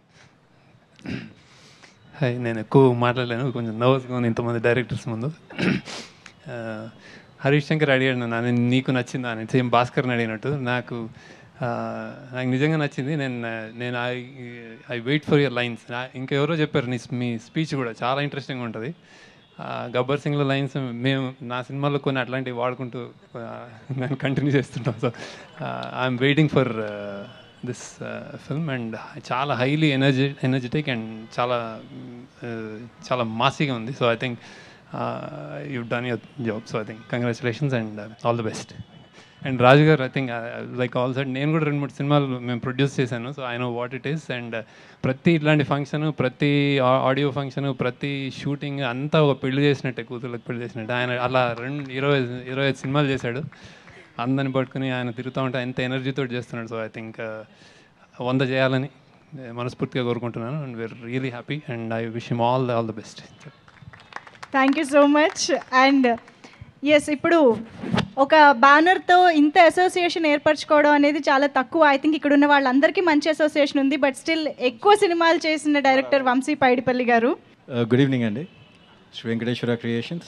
K: హాయ్ నేను ఎక్కువ మాట్లాడలేను కొంచెం నర్వస్గా ఉంది ఇంతమంది డైరెక్టర్స్ ముందు ఆ, హరీష్ శంకర్ అడిగాడు నన్ను "అది నీకు నచ్చిందా అని సేమ్ భాస్కర్ని అడిగినట్టు నాకు ఆ, నాకు నిజంగా నచ్చింది నేను నేను I I wait for your lines ఇంకెవరో చెప్పారు నీ మీ స్పీచ్ కూడా చాలా ఇంట్రెస్టింగ్గా ఉంటుంది ఆ, గబ్బర్ సింగ్లో లైన్స్ మేము నా సినిమాలో కొన్ని అట్లాంటివి వాడుకుంటూ నేను కంటిన్యూ చేస్తుంటాం so I'm waiting for this film and చాలా హైలీ ఎనర్జీ ఎనర్జెటిక్ అండ్ చాలా uh, చాలా మాసీగా ఉంది so I think you done your job so I think congratulations and all the best and Raju గారు I think like all side నేను కూడా రెండు మూడు సినిమాలు మేము ప్రొడ్యూస్ చేశాను so I know what it is and ప్రతి ఇట్లాంటి ఫంక్షన్ ప్రతి ఆడియో ఫంక్షన్ ప్రతి షూటింగ్ అంతా ఒక పెళ్లి చేసినట్టే కూతుర్లకు పెళ్లి చేసినట్టు ఆయన అలా రెండు ఇరవై ఇరవై ఐదు సినిమాలు చేశాడు అందరిని పట్టుకుని ఆయన తిరుగుతూ ఉంటే ఎంత ఎనర్జీతో చేస్తున్నాడు సో ఐ థింక్ వంద చేయాలని మనస్ఫూర్తిగా కోరుకుంటున్నాను and we are really happy and I wish him all the all the best
A: thank you so much and yes ఇప్పుడు ఒక బ్యానర్తో ఇంత అసోసియేషన్ ఏర్పరచుకోవడం అనేది చాలా తక్కువ ఐ థింక్ ఇక్కడ ఉన్న వాళ్ళందరికీ మంచి అసోసియేషన్ ఉంది బట్ స్టిల్ ఎక్కువ సినిమాలు చేసిన డైరెక్టర్ వంశీ పైడిపల్లి గారు
L: గుడ్ ఈవినింగ్ అండి Sri Venkateswara creations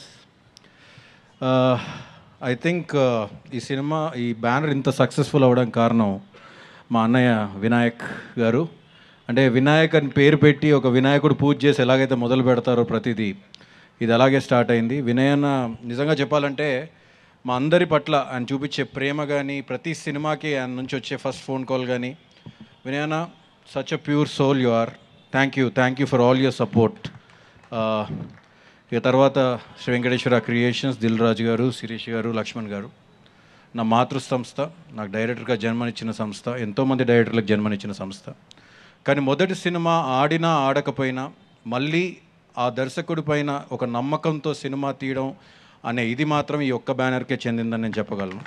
L: I think ఈ సినిమా ఈ బ్యానర్ ఇంత సక్సెస్ఫుల్ అవ్వడానికి కారణం మా అన్నయ్య వినాయక్ గారు అంటే వినాయక్ అని పేరు పెట్టి ఒక వినాయకుడు పూజ చేసి ఎలాగైతే మొదలు పెడతారో ప్రతిదీ ఇది అలాగే స్టార్ట్ అయింది వినయన్న నిజంగా చెప్పాలంటే మా అందరి పట్ల ఆయన చూపించే ప్రేమ కానీ ప్రతి సినిమాకి ఆయన నుంచి వచ్చే ఫస్ట్ ఫోన్ కాల్ కానీ వినయన్న such a pure soul you are thank you thank you for all your support ఇక తర్వాత శ్రీ వెంకటేశ్వర క్రియేషన్స్ దిల్ రాజు గారు శిరీష్ గారు లక్ష్మణ్ గారు నా మాతృ సంస్థ నాకు డైరెక్టర్గా జన్మనిచ్చిన సంస్థ ఎంతోమంది డైరెక్టర్లకు జన్మనిచ్చిన సంస్థ కానీ మొదటి సినిమా ఆడినా ఆడకపోయినా మళ్ళీ ఆ దర్శకుడి పైన ఒక నమ్మకంతో సినిమా తీయడం అనే ఇది మాత్రం ఈ ఒక్క బ్యానర్కే చెందిందని నేను చెప్పగలను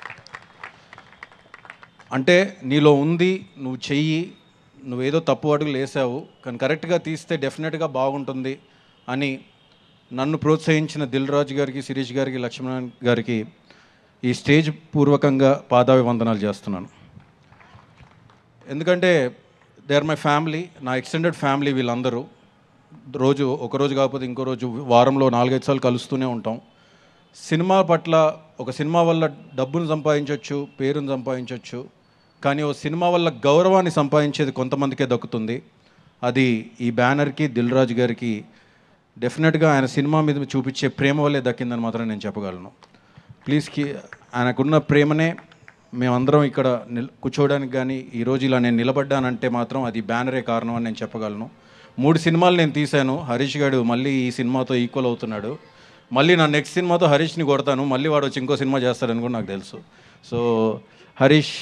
L: అంటే నీలో ఉంది నువ్వు చెయ్యి నువ్వేదో తప్పు అడుగులు వేసావు కానీ కరెక్ట్గా తీస్తే డెఫినెట్గా బాగుంటుంది అని నన్ను ప్రోత్సహించిన దిల్ రాజు గారికి శిరీష్ గారికి లక్ష్మణ్ గారికి ఈ స్టేజ్ పూర్వకంగా పాదాభివందనాలు చేస్తున్నాను ఎందుకంటే దే ఆర్ మై ఫ్యామిలీ నా ఎక్స్టెండెడ్ ఫ్యామిలీ వీళ్ళందరూ రోజు ఒక రోజు కాకపోతే ఇంకో రోజు వారంలో నాలుగైదు సార్లు కలుస్తూనే ఉంటాం సినిమా పట్ల ఒక సినిమా వల్ల డబ్బును సంపాదించవచ్చు పేరును సంపాదించవచ్చు కానీ ఓ సినిమా వల్ల గౌరవాన్ని సంపాదించేది కొంతమందికే దక్కుతుంది అది ఈ బ్యానర్కి దిల్ రాజు గారికి డెఫినెట్గా ఆయన సినిమా మీద చూపించే ప్రేమ వల్లే దక్కిందని మాత్రం నేను చెప్పగలను ప్లీజ్ కి ఆయనకున్న ప్రేమనే మేమందరం ఇక్కడ నిల్ కూర్చోవడానికి కానీ ఈరోజు ఇలా నేను నిలబడ్డానంటే మాత్రం అది బ్యానరే కారణం అని నేను చెప్పగలను మూడు సినిమాలు నేను తీశాను హరీష్ గారు మళ్ళీ ఈ సినిమాతో ఈక్వల్ అవుతున్నాడు మళ్ళీ నా నెక్స్ట్ సినిమాతో హరీష్ని కొడతాను మళ్ళీ వాడు వచ్చి ఇంకో సినిమా చేస్తాడని కూడా నాకు తెలుసు so Harish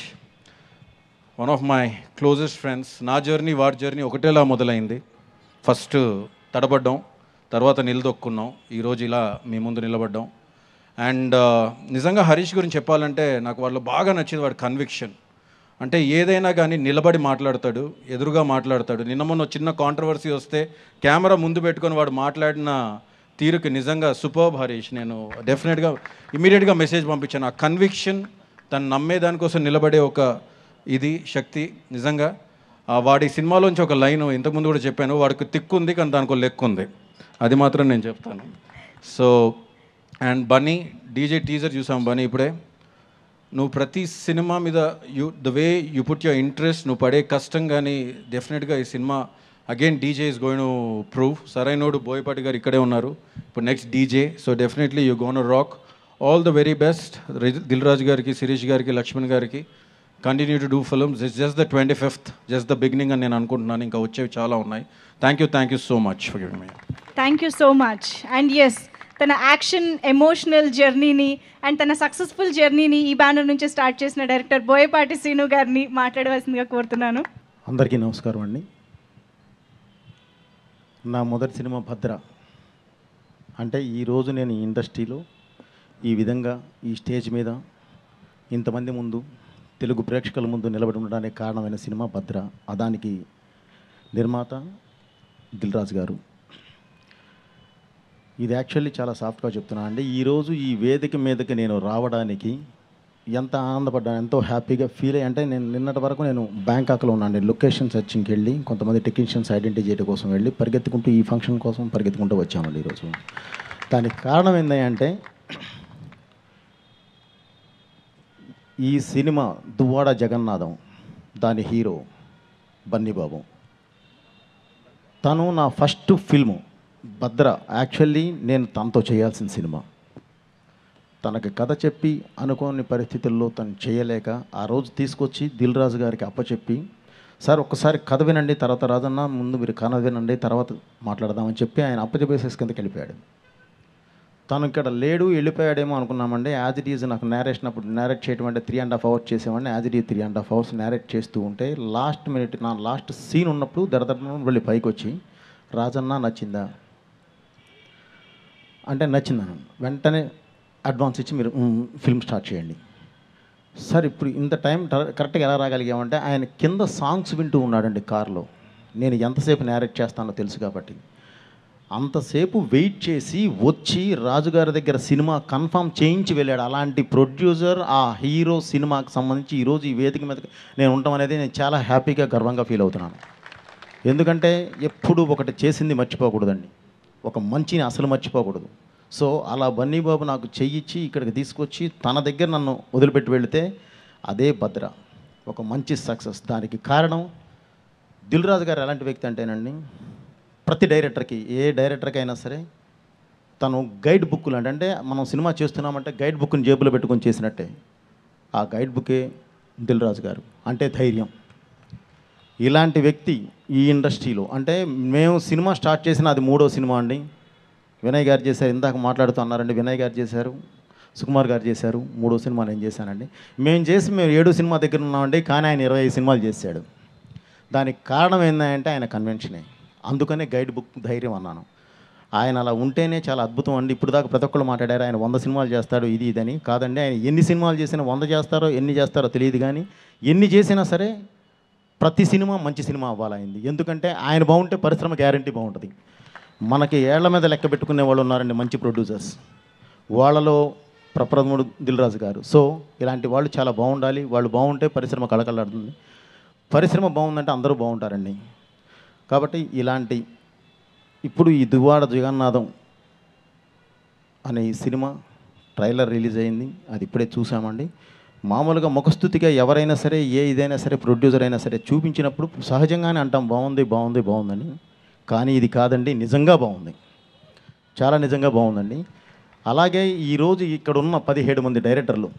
L: one of my closest friends నా జర్నీ వాడి జర్నీ ఒకటేలా మొదలైంది ఫస్ట్ తడబడ్డాం తర్వాత నిలదొక్కున్నాం ఈరోజు ఇలా మీ ముందు నిలబడ్డాం అండ్ నిజంగా హరీష్ గురించి చెప్పాలంటే నాకు వాళ్ళు బాగా నచ్చింది వాడి కన్విక్షన్ అంటే ఏదైనా కానీ నిలబడి మాట్లాడతాడు ఎదురుగా మాట్లాడతాడు నిన్న మొన్న చిన్న కాంట్రవర్సీ వస్తే కెమెరా ముందు పెట్టుకొని వాడు మాట్లాడిన తీరుకి నిజంగా సూపర్బ్ హరీష్ నేను డెఫినెట్గా ఇమీడియట్గా మెసేజ్ పంపించాను ఆ కన్విక్షన్ తను నమ్మేదానికోసం నిలబడే ఒక ఇది శక్తి నిజంగా ఆ వాడి సినిమాలోంచి ఒక లైన్ ఇంతకుముందు కూడా చెప్పాను వాడికి తిక్కు ఉంది కానీ దానికి ఒక లెక్కు ఉంది అది మాత్రం నేను చెప్తాను so and Bunny DJ teaser చూసాం బన్నీ ఇప్పుడే నువ్వు ప్రతి సినిమా మీద you the way you put your interest నువ్వు పడే కష్టం కానీ డెఫినెట్గా ఈ సినిమా again DJ is going prove Sarrainodu Boyapati గారు ఇక్కడే ఉన్నారు ఇప్పుడు next DJ so definitely you gonna rock all the very best Dil Raju గారికి శిరీష్ గారికి లక్ష్మణ్ గారికి continue to do films it's just the twenty fifth just the beginning అని నేను అనుకుంటున్నాను ఇంకా వచ్చేవి చాలా ఉన్నాయి thank you thank you so much for giving me
A: thank you so much and yes తన యాక్షన్ ఎమోషనల్ జర్నీని అండ్ తన సక్సెస్ఫుల్ జర్నీని ఈ బ్యానర్ నుంచి స్టార్ట్ చేసిన డైరెక్టర్ బోయపాటి శ్రీను గారిని మాట్లాడవలసిందిగా కోరుతున్నాను
M: అందరికీ నమస్కారం అండి నా మొదటి సినిమా భద్ర అంటే ఈరోజు నేను ఈ ఇండస్ట్రీలో ఈ విధంగా ఈ స్టేజ్ మీద ఇంతమంది ముందు తెలుగు ప్రేక్షకుల ముందు నిలబడి ఉండడానికి కారణమైన సినిమా భద్ర అదానికి నిర్మాత దిల్రాజు గారు ఇది యాక్చువల్లీ చాలా సాఫ్ట్గా చెప్తున్నా అండి ఈరోజు ఈ వేదిక మీదకి నేను రావడానికి ఎంత ఆనందపడ్డాను ఎంతో హ్యాపీగా ఫీల్ అయ్యి అంటే నేను నిన్నటి వరకు నేను బ్యాంకాక్లో ఉన్నాను లొకేషన్ సెర్చింగ్కి వెళ్ళి కొంతమంది టెక్నీషియన్స్ ఐడెంటిఫై చేయడం కోసం వెళ్ళి పరిగెత్తుకుంటూ ఈ ఫంక్షన్ కోసం పరిగెత్తుకుంటూ వచ్చామండి ఈరోజు దానికి కారణం ఏంటంటే ఈ సినిమా దువ్వాడ జగన్నాథం దాని హీరో బన్నీబాబు తను నా ఫస్ట్ ఫిల్ము భద్ర యాక్చువల్లీ నేను తనతో చేయాల్సిన సినిమా తనకి కథ చెప్పి అనుకోని పరిస్థితుల్లో తను చేయలేక ఆ రోజు తీసుకొచ్చి దిల్ రాజు గారికి అప్పచెప్పి సార్ ఒక్కసారి కథ వినండి తర్వాత రాజన్న ముందు మీరు కథ వినండి తర్వాత మాట్లాడదామని చెప్పి ఆయన అప్పచెప్పేసేసి కిందకి వెళ్ళిపోయాడు తను ఇక్కడ లేడు వెళ్ళిపోయాడేమో అనుకున్నామండి యాజ్ ఇట్ ఈజ్ నాకు నేరేషన్ అప్పుడు నేరేట్ చేయడం అంటే త్రీ అండ్ హాఫ్ అవర్స్ చేసేవాడిని as it is three and half hours narrate చేస్తూ ఉంటే లాస్ట్ మినిట్ నా లాస్ట్ సీన్ ఉన్నప్పుడు దడదడ వెళ్ళి పైకి వచ్చి రాజన్న నచ్చిందా అంటే నచ్చిందను వెంటనే అడ్వాన్స్ ఇచ్చి మీరు ఫిల్మ్ స్టార్ట్ చేయండి సార్ ఇప్పుడు ఇంత టైం ట- కరెక్ట్గా ఎలా రాగలిగామంటే ఆయన కింద సాంగ్స్ వింటూ ఉన్నాడండి కార్లో నేను ఎంతసేపు నేరేట్ చేస్తానో తెలుసు కాబట్టి అంతసేపు వెయిట్ చేసి వచ్చి రాజుగారి దగ్గర సినిమా కన్ఫర్మ్ చేయించి వెళ్ళాడు అలాంటి ప్రొడ్యూసర్ ఆ హీరో సినిమాకి సంబంధించి ఈరోజు ఈ వేదిక మీద నేను ఉండటం అనేది నేను చాలా హ్యాపీగా గర్వంగా ఫీల్ అవుతున్నాను ఎందుకంటే ఎప్పుడు ఒకటి చేసింది మర్చిపోకూడదండి ఒక మంచిని అసలు మర్చిపోకూడదు సో అలా బన్నీ బాబు నాకు చెయ్యిచ్చి ఇక్కడికి తీసుకొచ్చి తన దగ్గర నన్ను వదిలిపెట్టి వెళితే అదే భద్ర ఒక మంచి సక్సెస్ దానికి కారణం దిల్ రాజు గారు ఎలాంటి వ్యక్తి అంటేనండి ప్రతి డైరెక్టర్కి ఏ డైరెక్టర్కి అయినా సరే తను గైడ్ బుక్లు అంటే అంటే మనం సినిమా చేస్తున్నామంటే గైడ్ బుక్ని జేబులో పెట్టుకొని చేసినట్టే ఆ గైడ్ బుకే దిల్ రాజు గారు అంటే ధైర్యం ఇలాంటి వ్యక్తి ఈ ఇండస్ట్రీలో అంటే మేము సినిమా స్టార్ట్ చేసిన అది మూడో సినిమా అండి వినయ్ గారు చేశారు ఇందాక మాట్లాడుతూ అన్నారండి వినయ్ గారు చేశారు సుకుమార్ గారు చేశారు మూడో సినిమా నేను చేశానండి మేము చేసి మేము ఏడో సినిమా దగ్గర ఉన్నామండి కానీ ఆయన ఇరవై ఐదు సినిమాలు చేశాడు దానికి కారణం ఏంటంటే ఆయన కన్వెన్షనే అందుకనే గైడ్ బుక్ ధైర్యం అన్నాను ఆయన అలా ఉంటేనే చాలా అద్భుతం అండి ఇప్పుడు దాకా ప్రతి ఒక్కళ్ళు మాట్లాడారు ఆయన వంద సినిమాలు చేస్తాడు ఇది ఇదని కాదండి ఆయన ఎన్ని సినిమాలు చేసినా వంద చేస్తారో ఎన్ని చేస్తారో తెలియదు కానీ ఎన్ని చేసినా సరే ప్రతి సినిమా మంచి సినిమా అవ్వాలైంది ఎందుకంటే ఆయన బాగుంటే పరిశ్రమ గ్యారంటీ బాగుంటుంది మనకి ఏళ్ల మీద లెక్క పెట్టుకునే వాళ్ళు ఉన్నారండి మంచి ప్రొడ్యూసర్స్ వాళ్ళలో ప్రప్రథముడు దిల్రాజు గారు సో ఇలాంటి వాళ్ళు చాలా బాగుండాలి వాళ్ళు బాగుంటే పరిశ్రమ కళకళలాడుతుంది పరిశ్రమ బాగుందంటే అందరూ బాగుంటారండి కాబట్టి ఇలాంటి ఇప్పుడు ఈ దువాడ జగన్నాథం అనే ఈ సినిమా ట్రైలర్ రిలీజ్ అయింది అది ఇప్పుడే చూసామండి మామూలుగా ముఖస్థుతిగా ఎవరైనా సరే ఏ ఇదైనా సరే ప్రొడ్యూసర్ అయినా సరే చూపించినప్పుడు సహజంగానే అంటాం బాగుంది బాగుంది బాగుందని కానీ ఇది కాదండి నిజంగా బాగుంది చాలా నిజంగా బాగుందండి అలాగే ఈరోజు ఇక్కడ ఉన్న పదిహేడు మంది డైరెక్టర్లు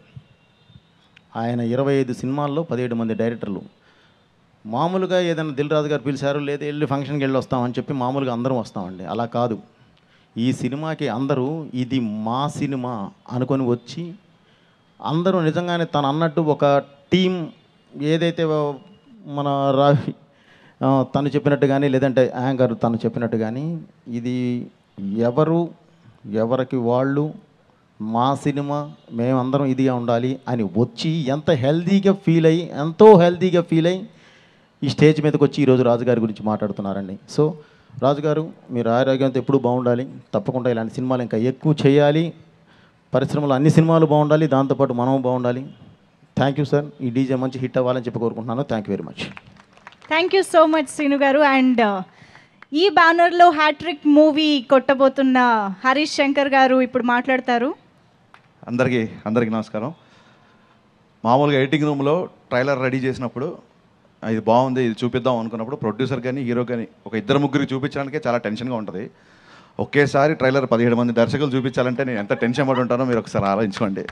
M: ఆయన ఇరవై ఐదు సినిమాల్లో పదిహేడు మంది డైరెక్టర్లు మామూలుగా ఏదైనా దిల్ రాజు గారు పిలిచారు లేదా వెళ్ళి ఫంక్షన్కి వెళ్ళి వస్తామని చెప్పి మామూలుగా అందరం వస్తామండి అలా కాదు ఈ సినిమాకి అందరూ ఇది మా సినిమా అనుకొని వచ్చి అందరూ నిజంగానే తను అన్నట్టు ఒక టీం ఏదైతే మన రావి ఆ, తను చెప్పినట్టు కానీ లేదంటే యాంకర్ తను చెప్పినట్టు కానీ ఇది ఎవరు ఎవరికి వాళ్ళు మా సినిమా మేమందరం ఇదిగా ఉండాలి అని వచ్చి ఎంత హెల్తీగా ఫీల్ అయ్యి ఎంతో హెల్తీగా ఫీల్ అయ్యి ఈ స్టేజ్ మీదకి వచ్చి ఈరోజు రాజుగారి గురించి మాట్లాడుతున్నారండి సో రాజుగారు మీరు ఆరోగ్యంతో ఎప్పుడూ బాగుండాలి తప్పకుండా ఇలాంటి సినిమాలు ఇంకా ఎక్కువ చేయాలి పరిశ్రమలో అన్ని సినిమాలు బాగుండాలి దాంతోపాటు మనం బాగుండాలి థ్యాంక్ యూ సార్ ఈ డీజే మంచి హిట్ అవ్వాలని చెప్పి కోరుకుంటున్నాను thank you very much
A: thank you so much Srinu గారు అండ్ ఈ బ్యానర్లో హ్యాట్రిక్ మూవీ కొట్టబోతున్న హరీష్ శంకర్ గారు ఇప్పుడు మాట్లాడతారు
N: అందరికీ అందరికీ నమస్కారం మామూలుగా ఎడిటింగ్ రూమ్లో ట్రైలర్ రెడీ చేసినప్పుడు "ఆ, ఇది బాగుంది ఇది చూపిద్దాం అనుకున్నప్పుడు ప్రొడ్యూసర్ కానీ హీరో కానీ ఒక ఇద్దరు ముగ్గురికి చూపించడానికే చాలా టెన్షన్గా ఉంటుంది ఒకేసారి ట్రైలర్ పదిహేడు మంది దర్శకులు చూపించాలంటే నేను ఎంత టెన్షన్ పడి ఉంటానో మీరు ఒకసారి ఆలోచించుకోండి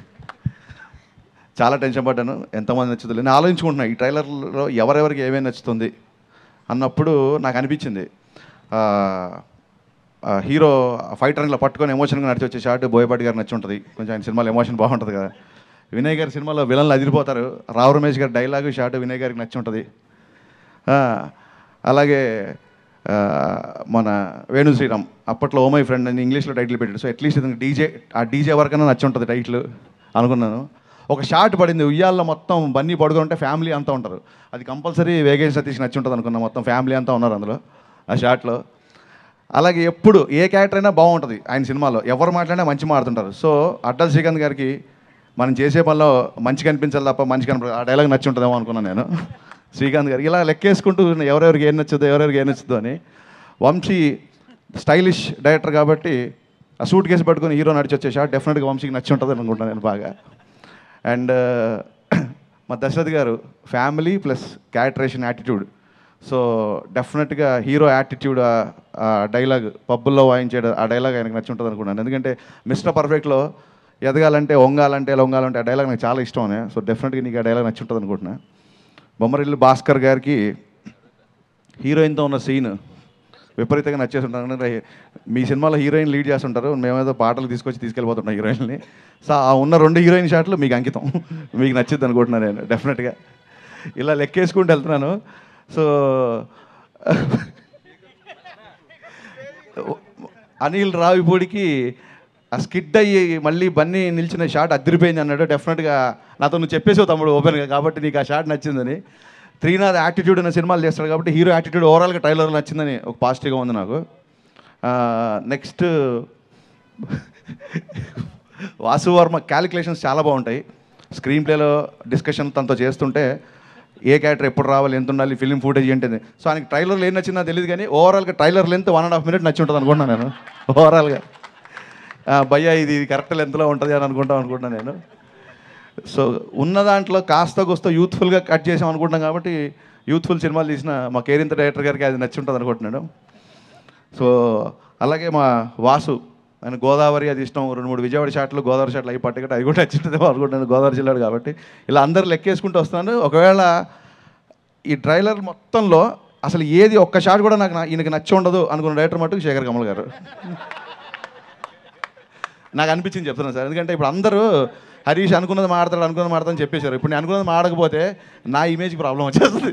N: చాలా టెన్షన్ పడ్డాను ఎంతమంది నచ్చుతుంది నేను ఆలోచించుకుంటున్నా ఈ ట్రైలర్లో ఎవరెవరికి ఏమేమి నచ్చుతుంది అన్నప్పుడు నాకు అనిపించింది ఆ, ఆ హీరో ఫైటర్ ఇలా పట్టుకొని ఎమోషన్గా నడిచి వచ్చే షాట్ బోయపాటి గారు నచ్చి ఉంటుంది కొంచెం ఆయన సినిమాలో ఎమోషన్ బాగుంటుంది కదా వినయ్ గారి సినిమాలో విలన్లు అదిరిపోతారు రావు రమేష్ గారి డైలాగు షాట్ వినయ్ గారికి నచ్చి ఉంటుంది ఆ, అలాగే ఆ, మన వేణు శ్రీరామ్ అప్పట్లో ఓ మై ఫ్రెండ్ అని ఇంగ్లీష్లో టైటిల్ పెట్టాడు సో అట్లీస్ట్ ఇతనికి డీజే ఆ డీజే వరకైనా నచ్చి ఉంటుంది టైటిల్ అనుకున్నాను ఒక షాట్ పడింది ఉయ్యాల్లో మొత్తం బన్నీ పడుకుని ఉంటే ఫ్యామిలీ అంతా ఉంటారు అది కంపల్సరీ వేగేష్ సతీష్ నచ్చి ఉంటుంది అనుకున్నా మొత్తం ఫ్యామిలీ అంతా ఉన్నారు అందులో ఆ షాట్లో అలాగే ఎప్పుడు ఏ క్యారెక్టర్ అయినా బాగుంటుంది ఆయన సినిమాలో ఎవరు మాట్లాడినా మంచి మాడుతుంటారు సో అడ్డల్ శ్రీకాంత్ గారికి మనం చేసే పనిలో మంచి కనిపించాలి తప్ప మంచి కనిపి ఆ డైలాగ్ నచ్చి ఉంటుందేమో అనుకున్నాను నేను శ్రీకాంత్ గారికి ఇలా లెక్కేసుకుంటూ ఎవరెవరికి ఏం నచ్చుద్దో ఎవరెవరికి ఏం నచ్చుద్దో అని వంశీ స్టైలిష్ డైరెక్టర్ కాబట్టి ఆ సూట్ కేసు పట్టుకొని హీరో నడిచి వచ్చే షాట్ డెఫినెట్గా వంశీకి నచ్చి ఉంటుంది అనుకుంటున్నాను నేను బాగా అండ్ మా దశరథ్ గారు family plus characterisation attitude so డెఫినెట్గా హీరో యాటిట్యూడ్ ఆ డైలాగ్ పబ్బుల్లో వాయించే ఆ డైలాగ్ ఆయనకు నచ్చి ఉంటుంది అనుకున్నాను ఎందుకంటే మిస్టర్ పర్ఫెక్ట్లో ఎదగాలంటే వంగాలంటే లొంగాలంటే ఆ డైలాగ్ నాకు చాలా ఇష్టం సో డెఫినెట్గా నీకు ఆ డైలాగ్ నచ్చి ఉంటుంది అనుకుంటున్నా బొమ్మరిల్లు భాస్కర్ గారికి హీరోయిన్తో ఉన్న సీన్ విపరీతంగా నచ్చేసి ఉంటాను ఎందుకంటే మీ సినిమాలో హీరోయిన్ లీడ్ చేస్తుంటారు మేమేదో పాటలు తీసుకొచ్చి తీసుకెళ్ళిపోతున్నాం హీరోయిన్ని సో ఆ ఉన్న రెండు హీరోయిన్ షాట్లు మీకు అంకితం మీకు నచ్చింది అనుకుంటున్నాను నేను డెఫినెట్గా ఇలా లెక్కేసుకుంటూ వెళ్తున్నాను సో అనిల్ రావిపూడికి ఆ స్కిడ్ అయ్యి మళ్ళీ బన్నీ నిలిచిన షాట్ అదిరిపోయింది అన్నాడు డెఫినెట్గా నాతో నువ్వు చెప్పేసావు తమ్ముడు ఓపెన్గా కాబట్టి నీకు ఆ షాట్ నచ్చిందని త్రీనాథ్ యాటిట్యూడ్ అనే సినిమాలు చేస్తాడు కాబట్టి హీరో యాటిట్యూడ్ ఓవరాల్గా ట్రైలర్లో నచ్చిందని ఒక పాజిటివ్గా ఉంది నాకు నెక్స్ట్ వాసు వర్మ క్యాలిక్యులేషన్స్ చాలా బాగుంటాయి స్క్రీన్ ప్లేలో డిస్కషన్ తనతో చేస్తుంటే ఏ క్యారెక్టర్ ఎప్పుడు రావాలి ఎంత ఉండాలి ఫిలిం ఫుటేజ్ ఏంటిది సో ఆయనకి ట్రైలర్లో ఏం నచ్చిందో తెలియదు కానీ ఓవరాల్గా trailer length one and half minute నచ్చి ఉంటుంది అనుకుంటున్నాను నేను ఓవరాల్గా భయ్యా ఇది కరెక్ట్ లెంత్లో ఉంటుంది అని అనుకుంటాం అనుకుంటున్నాను నేను సో ఉన్న దాంట్లో కాస్త కోస్త యూత్ఫుల్గా కట్ చేసాం అనుకుంటున్నాం కాబట్టి యూత్ఫుల్ సినిమాలు తీసిన మా కేరింత డైరెక్టర్ గారికి అది నచ్చి ఉంటుంది అనుకుంటున్నాను సో అలాగే మా వాసు ఆయన గోదావరి అది ఇష్టం రెండు మూడు విజయవాడ షాట్లు గోదావరి షాట్లు అవి పట్టుకుంటే అది కూడా నచ్చుతుందేమో అనుకుంటున్నాను గోదావరి జిల్లాడు కాబట్టి ఇలా అందరు లెక్కేసుకుంటూ వస్తున్నాను ఒకవేళ ఈ ట్రైలర్ మొత్తంలో అసలు ఏది ఒక్క షాట్ కూడా నాకు నా- ఈయనకి నచ్చి ఉండదు అనుకున్న డైరెక్టర్ మటుకు శేఖర్ కమల్ గారు నాకు అనిపించింది చెప్తున్నాను సార్ ఎందుకంటే ఇప్పుడు అందరూ హరీష్ అనుకున్నది మాడతాడు అనుకున్నది మాడతాడని చెప్పేశారు ఇప్పుడు నేను అనుకున్నది మాడకపోతే నా ఇమేజ్కి ప్రాబ్లం వచ్చేస్తుంది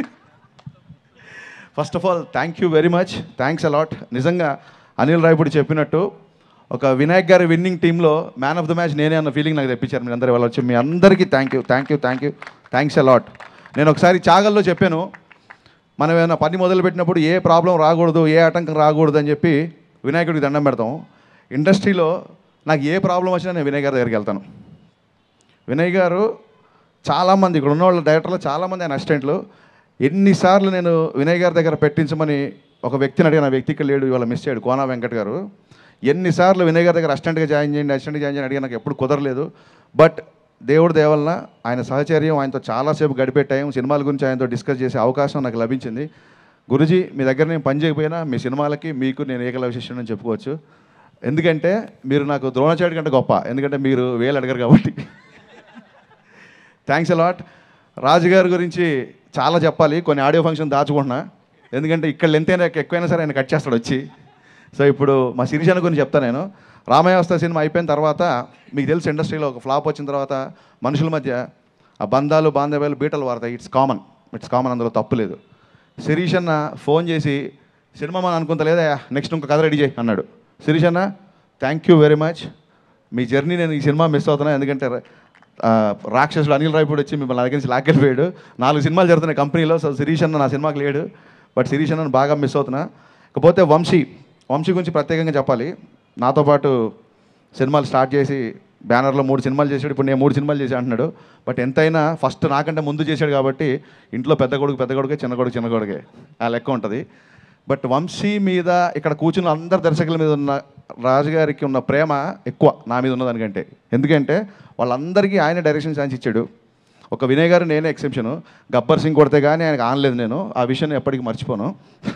N: first of all thank you very much thanks a lot నిజంగా అనిల్ రాయపూడి చెప్పినట్టు ఒక వినాయక్ గారి విన్నింగ్ టీంలో మ్యాన్ ఆఫ్ ద మ్యాచ్ నేనే అన్న ఫీలింగ్ నాకు తెప్పించారు మీరు అందరు వాళ్ళు వచ్చి మీ అందరికీ thank you thank you thank you thanks a lot నేను ఒకసారి చాగల్లో చెప్పాను మనం ఏమైనా పని మొదలు పెట్టినప్పుడు ఏ ప్రాబ్లం రాకూడదు ఏ ఆటంకం రాకూడదు అని చెప్పి వినాయకుడికి దండం పెడతాం ఇండస్ట్రీలో నాకు ఏ ప్రాబ్లం వచ్చినా నేను వినయ్ గారి దగ్గరికి వెళ్తాను వినయ్ గారు చాలామంది ఇక్కడ ఉన్న వాళ్ళ డైరెక్టర్లు చాలామంది ఆయన అసిస్టెంట్లు ఎన్నిసార్లు నేను వినయ్ గారి దగ్గర పెట్టించమని ఒక వ్యక్తిని అడిగిన ఆ వ్యక్తి ఇక్కడ లేడు ఇవాళ మిస్ అయ్యాడు కోనా వెంకట్ గారు ఎన్నిసార్లు వినయ్ గారి దగ్గర అసిస్టెంట్గా జాయిన్ చేయండి అసిస్టెంట్గా జాయిన్ చేయండి అడిగి నాకు ఎప్పుడు కుదరలేదు బట్ దేవుడి దేవలన ఆయన సహచర్యం ఆయనతో చాలాసేపు గడిపే టైం సినిమాల గురించి ఆయనతో డిస్కస్ చేసే అవకాశం నాకు లభించింది గురుజీ మీ దగ్గర నేను పని చేయకపోయినా మీ సినిమాలకి మీకు నేను ఏకల విశిష్టం అని చెప్పుకోవచ్చు ఎందుకంటే మీరు నాకు ద్రోణాచార్య కంటే గొప్ప ఎందుకంటే మీరు వేలు అడగరు కాబట్టి థ్యాంక్స్ అలాట్ రాజు గారి గురించి చాలా చెప్పాలి కొన్ని ఆడియో ఫంక్షన్ దాచుకుంటున్నా ఎందుకంటే ఇక్కడ లెంత్ అయినా ఎక్కువైనా సరే ఆయన కట్ చేస్తాడు వచ్చి సో ఇప్పుడు మా శిరీషణ గురించి చెప్తాను నేను రామాయవస్థ సినిమా అయిపోయిన తర్వాత మీకు తెలుసు ఇండస్ట్రీలో ఒక ఫ్లాప్ వచ్చిన తర్వాత మనుషుల మధ్య ఆ బంధాలు బాంధవ్యాలు బీటలు వాడతాయి ఇట్స్ కామన్ ఇట్స్ కామన్ అందులో తప్పు లేదు శిరీష్ అన్న ఫోన్ చేసి సినిమా మనం అనుకుంటా లేదా నెక్స్ట్ ఇంకో కథ రెడీ చేయి అన్నాడు శిరీష్ అన్న థ్యాంక్ యూ వెరీ మచ్ మీ జర్నీ నేను ఈ సినిమా మిస్ అవుతున్నా ఎందుకంటే ఆ, రాక్షసుడు అనిల్ రాయపూడి వచ్చి మిమ్మల్ని నా దగ్గర నుంచి లాక్కెళ్ళిపోయాడు నాలుగు సినిమాలు జరుగుతున్నాయి కంపెనీలో సో శిరీష్ అన్న నా సినిమాకి లేడు బట్ శిరీష్ అన్నను బాగా మిస్ అవుతున్నా ఇకపోతే వంశీ వంశీ గురించి ప్రత్యేకంగా చెప్పాలి నాతో పాటు సినిమాలు స్టార్ట్ చేసి బ్యానర్లో మూడు సినిమాలు చేశాడు ఇప్పుడు నేను మూడు సినిమాలు చేసి అంటున్నాడు బట్ ఎంతైనా ఫస్ట్ నాకంటే ముందు చేశాడు కాబట్టి ఇంట్లో పెద్ద కొడుకు పెద్ద కొడుకే చిన్న కొడుకు చిన్న కొడుకే ఆ లెక్క ఉంటుంది బట్ వంశీ మీద ఇక్కడ కూర్చున్న అందరు దర్శకుల మీద ఉన్న రాజుగారికి ఉన్న ప్రేమ ఎక్కువ నా మీద ఉన్నదానికంటే ఎందుకంటే వాళ్ళందరికీ ఆయన డైరెక్షన్ ఛాన్స్ ఇచ్చాడు ఒక వినయ్ గారు నేనే ఎక్సెప్షను గబ్బర్ సింగ్ కొడితే కానీ ఆయనకు ఆనలేదు నేను ఆ విషయాన్ని ఎప్పటికీ మర్చిపోను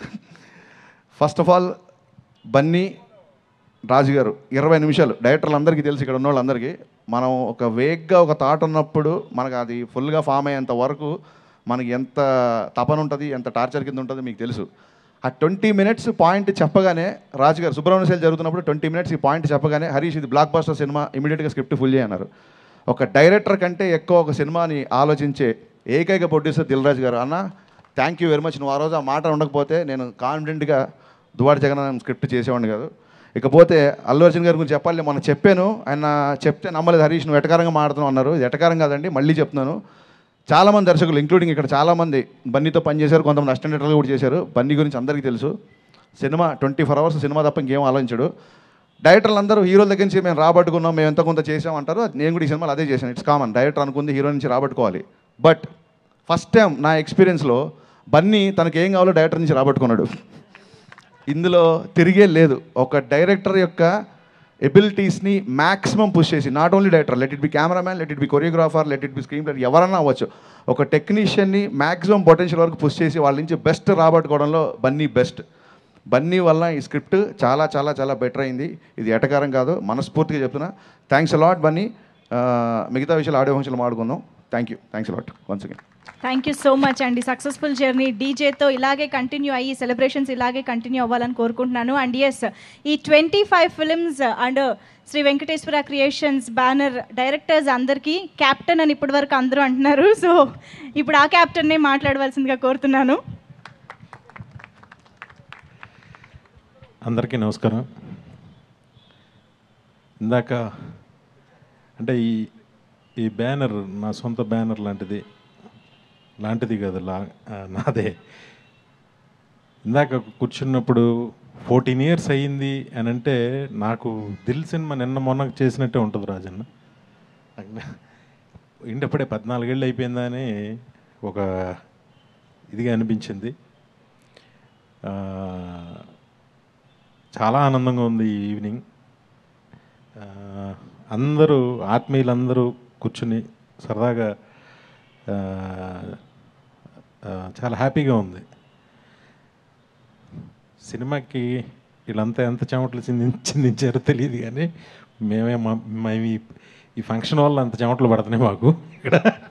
N: first of all Bunny Raju గారు ఇరవై నిమిషాలు డైరెక్టర్లు అందరికీ తెలుసు ఇక్కడ ఉన్న వాళ్ళందరికీ మనం ఒక వేగ్గా ఒక థాట్ ఉన్నప్పుడు మనకు అది ఫుల్గా ఫామ్ అయ్యేంత వరకు మనకి ఎంత తపన ఉంటుంది ఎంత టార్చర్ కింద ఉంటుంది మీకు తెలుసు ఆ ట్వంటీ మినిట్స్ పాయింట్ చెప్పగానే రాజు గారు సుబ్రహ్మణ్య శైలి జరుగుతున్నప్పుడు ట్వంటీ మినిట్స్ ఈ పాయింట్ చెప్పగానే హరీష్ ఇది బ్లాక్ బాస్టర్ సినిమా ఇమీడియట్గా స్క్రిప్ట్ ఫుల్ చేయన్నారు ఒక డైరెక్టర్ కంటే ఎక్కువ ఒక సినిమాని ఆలోచించే ఏకైక ప్రొడ్యూసర్ దిల్ రాజు గారు అన్న థ్యాంక్ యూ వెరీ మచ్ నువ్వు ఆ రోజు ఆ మాట ఉండకపోతే నేను కాన్ఫిడెంట్గా దువాడి జగన్ స్క్రిప్ట్ చేసేవాడిని కాదు ఇకపోతే అల్లు అర్జున్ గారి గురించి చెప్పాలి మొన్న చెప్పాను ఆయన చెప్తే నమ్మలేదు హరీష్ నువ్వు ఎటకారంగా మాడుతున్నావు అన్నారు ఇది ఎటకారం కాదండి మళ్ళీ చెప్తున్నాను చాలామంది దర్శకులు ఇంక్లూడింగ్ ఇక్కడ చాలామంది బన్నీతో పనిచేశారు కొంతమంది అసిస్టెంట్ కూడా చేశారు బన్నీ గురించి అందరికీ తెలుసు సినిమా ట్వంటీ ఫోర్ అవర్స్ సినిమా తప్ప ఇంకేం ఆలోచించడు డైరెక్టర్లు అందరూ హీరోల దగ్గర నుంచి మేము రాబట్టుకున్నాం మేము ఎంత కొంత చేసాం అంటారు నేను కూడా ఈ సినిమాలో అదే చేశాను ఇట్స్ కామన్ డైరెక్టర్ అనుకుంది హీరో నుంచి రాబట్టుకోవాలి బట్ ఫస్ట్ టైం నా ఎక్స్పీరియన్స్లో బన్నీ తనకి ఏం కావాలో డైరెక్టర్ నుంచి రాబట్టుకున్నాడు ఇందులో తిరిగే లేదు ఒక డైరెక్టర్ యొక్క ఎబిలిటీస్ని మ్యాక్సిమం పుష్ చేసి not only director let it be cameraman let it be choreographer let it be screenplay ఎవరన్నా అవ్వచ్చు ఒక టెక్నీషియన్ని మ్యాక్సిమం పొటెన్షియల్ వరకు పుష్ చేసి వాళ్ళ నుంచి బెస్ట్ రాబట్టుకోవడంలో బన్నీ బెస్ట్ బన్నీ వల్ల ఈ స్క్రిప్ట్ చాలా చాలా చాలా బెటర్ అయింది ఇది ఎటకారం కాదు మనస్ఫూర్తిగా చెప్తున్నా థ్యాంక్స్ అలాట్ బన్నీ ఆ, మిగతా విషయాలు ఆడియో ఫంక్షన్లో మాడుకుందాం thank you thanks a lot once again
A: thank you so much అండి సక్సెస్ఫుల్ జర్నీ డీజేతో ఇలాగే కంటిన్యూ అయ్యి సెలబ్రేషన్స్ ఇలాగే కంటిన్యూ అవ్వాలని కోరుకుంటున్నాను అండ్ ఎస్ ఈ twenty five films and Shri Venkateswara creations banner directors అందరికీ క్యాప్టెన్ అని ఇప్పటివరకు అందరూ అంటున్నారు సో ఇప్పుడు ఆ క్యాప్టెన్నే మాట్లాడవలసిందిగా కోరుతున్నాను
O: అందరికీ నమస్కారం ఇందాక అంటే ఈ ఈ బ్యానర్ నా సొంత బ్యానర్ లాంటిది లాంటిది కాదు లా ఆ, నాదే ఇందాక కూర్చున్నప్పుడు ఫోర్టీన్ ఇయర్స్ అయ్యింది అని అంటే నాకు దిల్ సినిమా నిన్న మొన్న చేసినట్టే ఉంటుంది రాజన్న నాకు ఇంటప్పుడే పద్నాలుగేళ్ళు అయిపోయిందా అని ఒక ఇదిగా అనిపించింది ఆ, చాలా ఆనందంగా ఉంది ఈ ఈవినింగ్ ఆ, అందరూ ఆత్మీయులందరూ కూర్చుని సరదాగా ఆ, ఆ, చాలా హ్యాపీగా ఉంది సినిమాకి వీళ్ళంతా ఎంత చెమటలు చింది చిందించారో తెలియదు కానీ మేమే మా- మేము ఈ- ఈ ఫంక్షన్ వల్ల అంత చెమటలు పడుతున్నాయి మాకు ఇక్కడ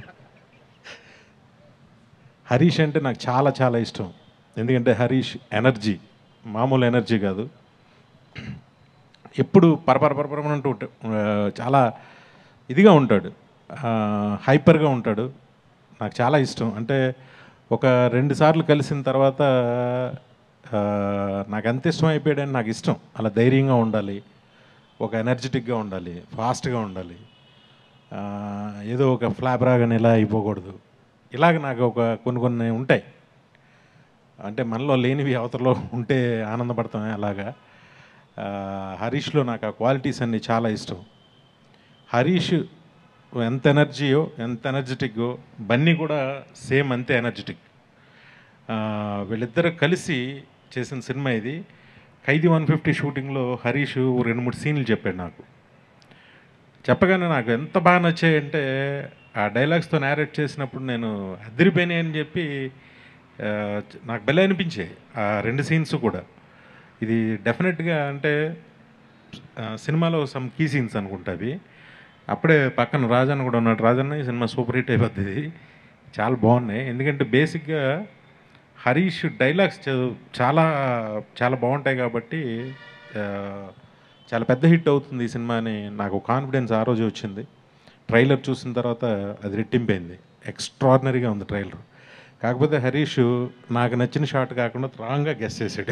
O: హరీష్ అంటే నాకు చాలా చాలా ఇష్టం ఎందుకంటే హరీష్ ఎనర్జీ మామూలు ఎనర్జీ కాదు ఎప్పుడు పరపర పరపరమంటూ ఉంటా- ఆ, చాలా ఇదిగా ఉంటాడు ఆ, హైపర్గా ఉంటాడు నాకు చాలా ఇష్టం అంటే ఒక రెండు సార్లు కలిసిన తర్వాత ఆ, నాకు ఎంత ఇష్టం అయిపోయాడని నాకు ఇష్టం అలా ధైర్యంగా ఉండాలి ఒక ఎనర్జెటిక్గా ఉండాలి ఫాస్ట్గా ఉండాలి ఆ, ఏదో ఒక ఫ్లాప్ రాగానే ఇలా అయిపోకూడదు ఇలాగ నాకు ఒక కొన్ని కొన్ని ఉంటాయి అంటే మనలో లేనివి అవతలలో ఉంటే ఆనందపడతామే అలాగా ఆ, హరీష్లో నాకు ఆ క్వాలిటీస్ అన్నీ చాలా ఇష్టం హరీష్ ఎంత ఎనర్జీయో ఎంత ఎనర్జెటిక్కో బన్నీ కూడా సేమ్ అంతే ఎనర్జెటిక్ వీళ్ళిద్దరు కలిసి చేసిన సినిమా ఇది ఖైదీ వన్ ఫిఫ్టీ షూటింగ్లో హరీష్ ఓ రెండు మూడు సీన్లు చెప్పాడు నాకు చెప్పగానే నాకు ఎంత బాగా నచ్చాయంటే ఆ డైలాగ్స్తో నేరేట్ చేసినప్పుడు నేను అదిరిపోయినాయి అని చెప్పి ఆ, నాకు భలే అనిపించాయి ఆ రెండు సీన్స్ కూడా ఇది డెఫినెట్గా అంటే ఆ, సినిమాలో సమ్ కీ సీన్స్ అనుకుంటా అవి అప్పుడే పక్కన రాజన్న కూడా ఉన్నాడు రాజన్న ఈ సినిమా సూపర్ హిట్ అయిపోతుంది చాలా బాగున్నాయి ఎందుకంటే బేసిక్గా హరీష్ డైలాగ్స్ చ- చాలా చాలా బాగుంటాయి కాబట్టి ఆ, చాలా పెద్ద హిట్ అవుతుంది ఈ సినిమా అని నాకు కాన్ఫిడెన్స్ ఆ రోజు వచ్చింది ట్రైలర్ చూసిన తర్వాత అది రెట్టింపైంది ఎక్స్ట్రాడినరీగా ఉంది ట్రైలర్ కాకపోతే హరీష్ నాకు నచ్చిన షాట్ కాకుండా రాంగ్గా గెస్ చేసాడు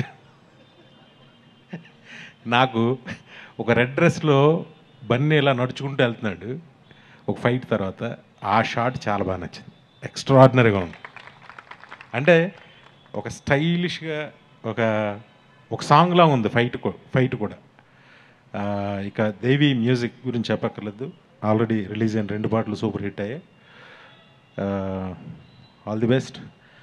O: నాకు ఒక రెడ్ డ్రెస్లో బన్నీ ఇలా నడుచుకుంటూ వెళ్తున్నాడు ఒక ఫైట్ తర్వాత ఆ షాట్ చాలా బాగా నచ్చింది ఎక్స్ట్రాడినరీగా ఉంది అంటే ఒక స్టైలిష్గా ఒక ఒక సాంగ్లా ఉంది ఫైట్ కూ- ఫైట్ కూడా ఆ, ఇక దేవి మ్యూజిక్ గురించి చెప్పక్కర్లేదు ఆల్రెడీ రిలీజ్ అయిన రెండు పాటలు సూపర్ హిట్ అయ్యాయి ఆల్ ది బెస్ట్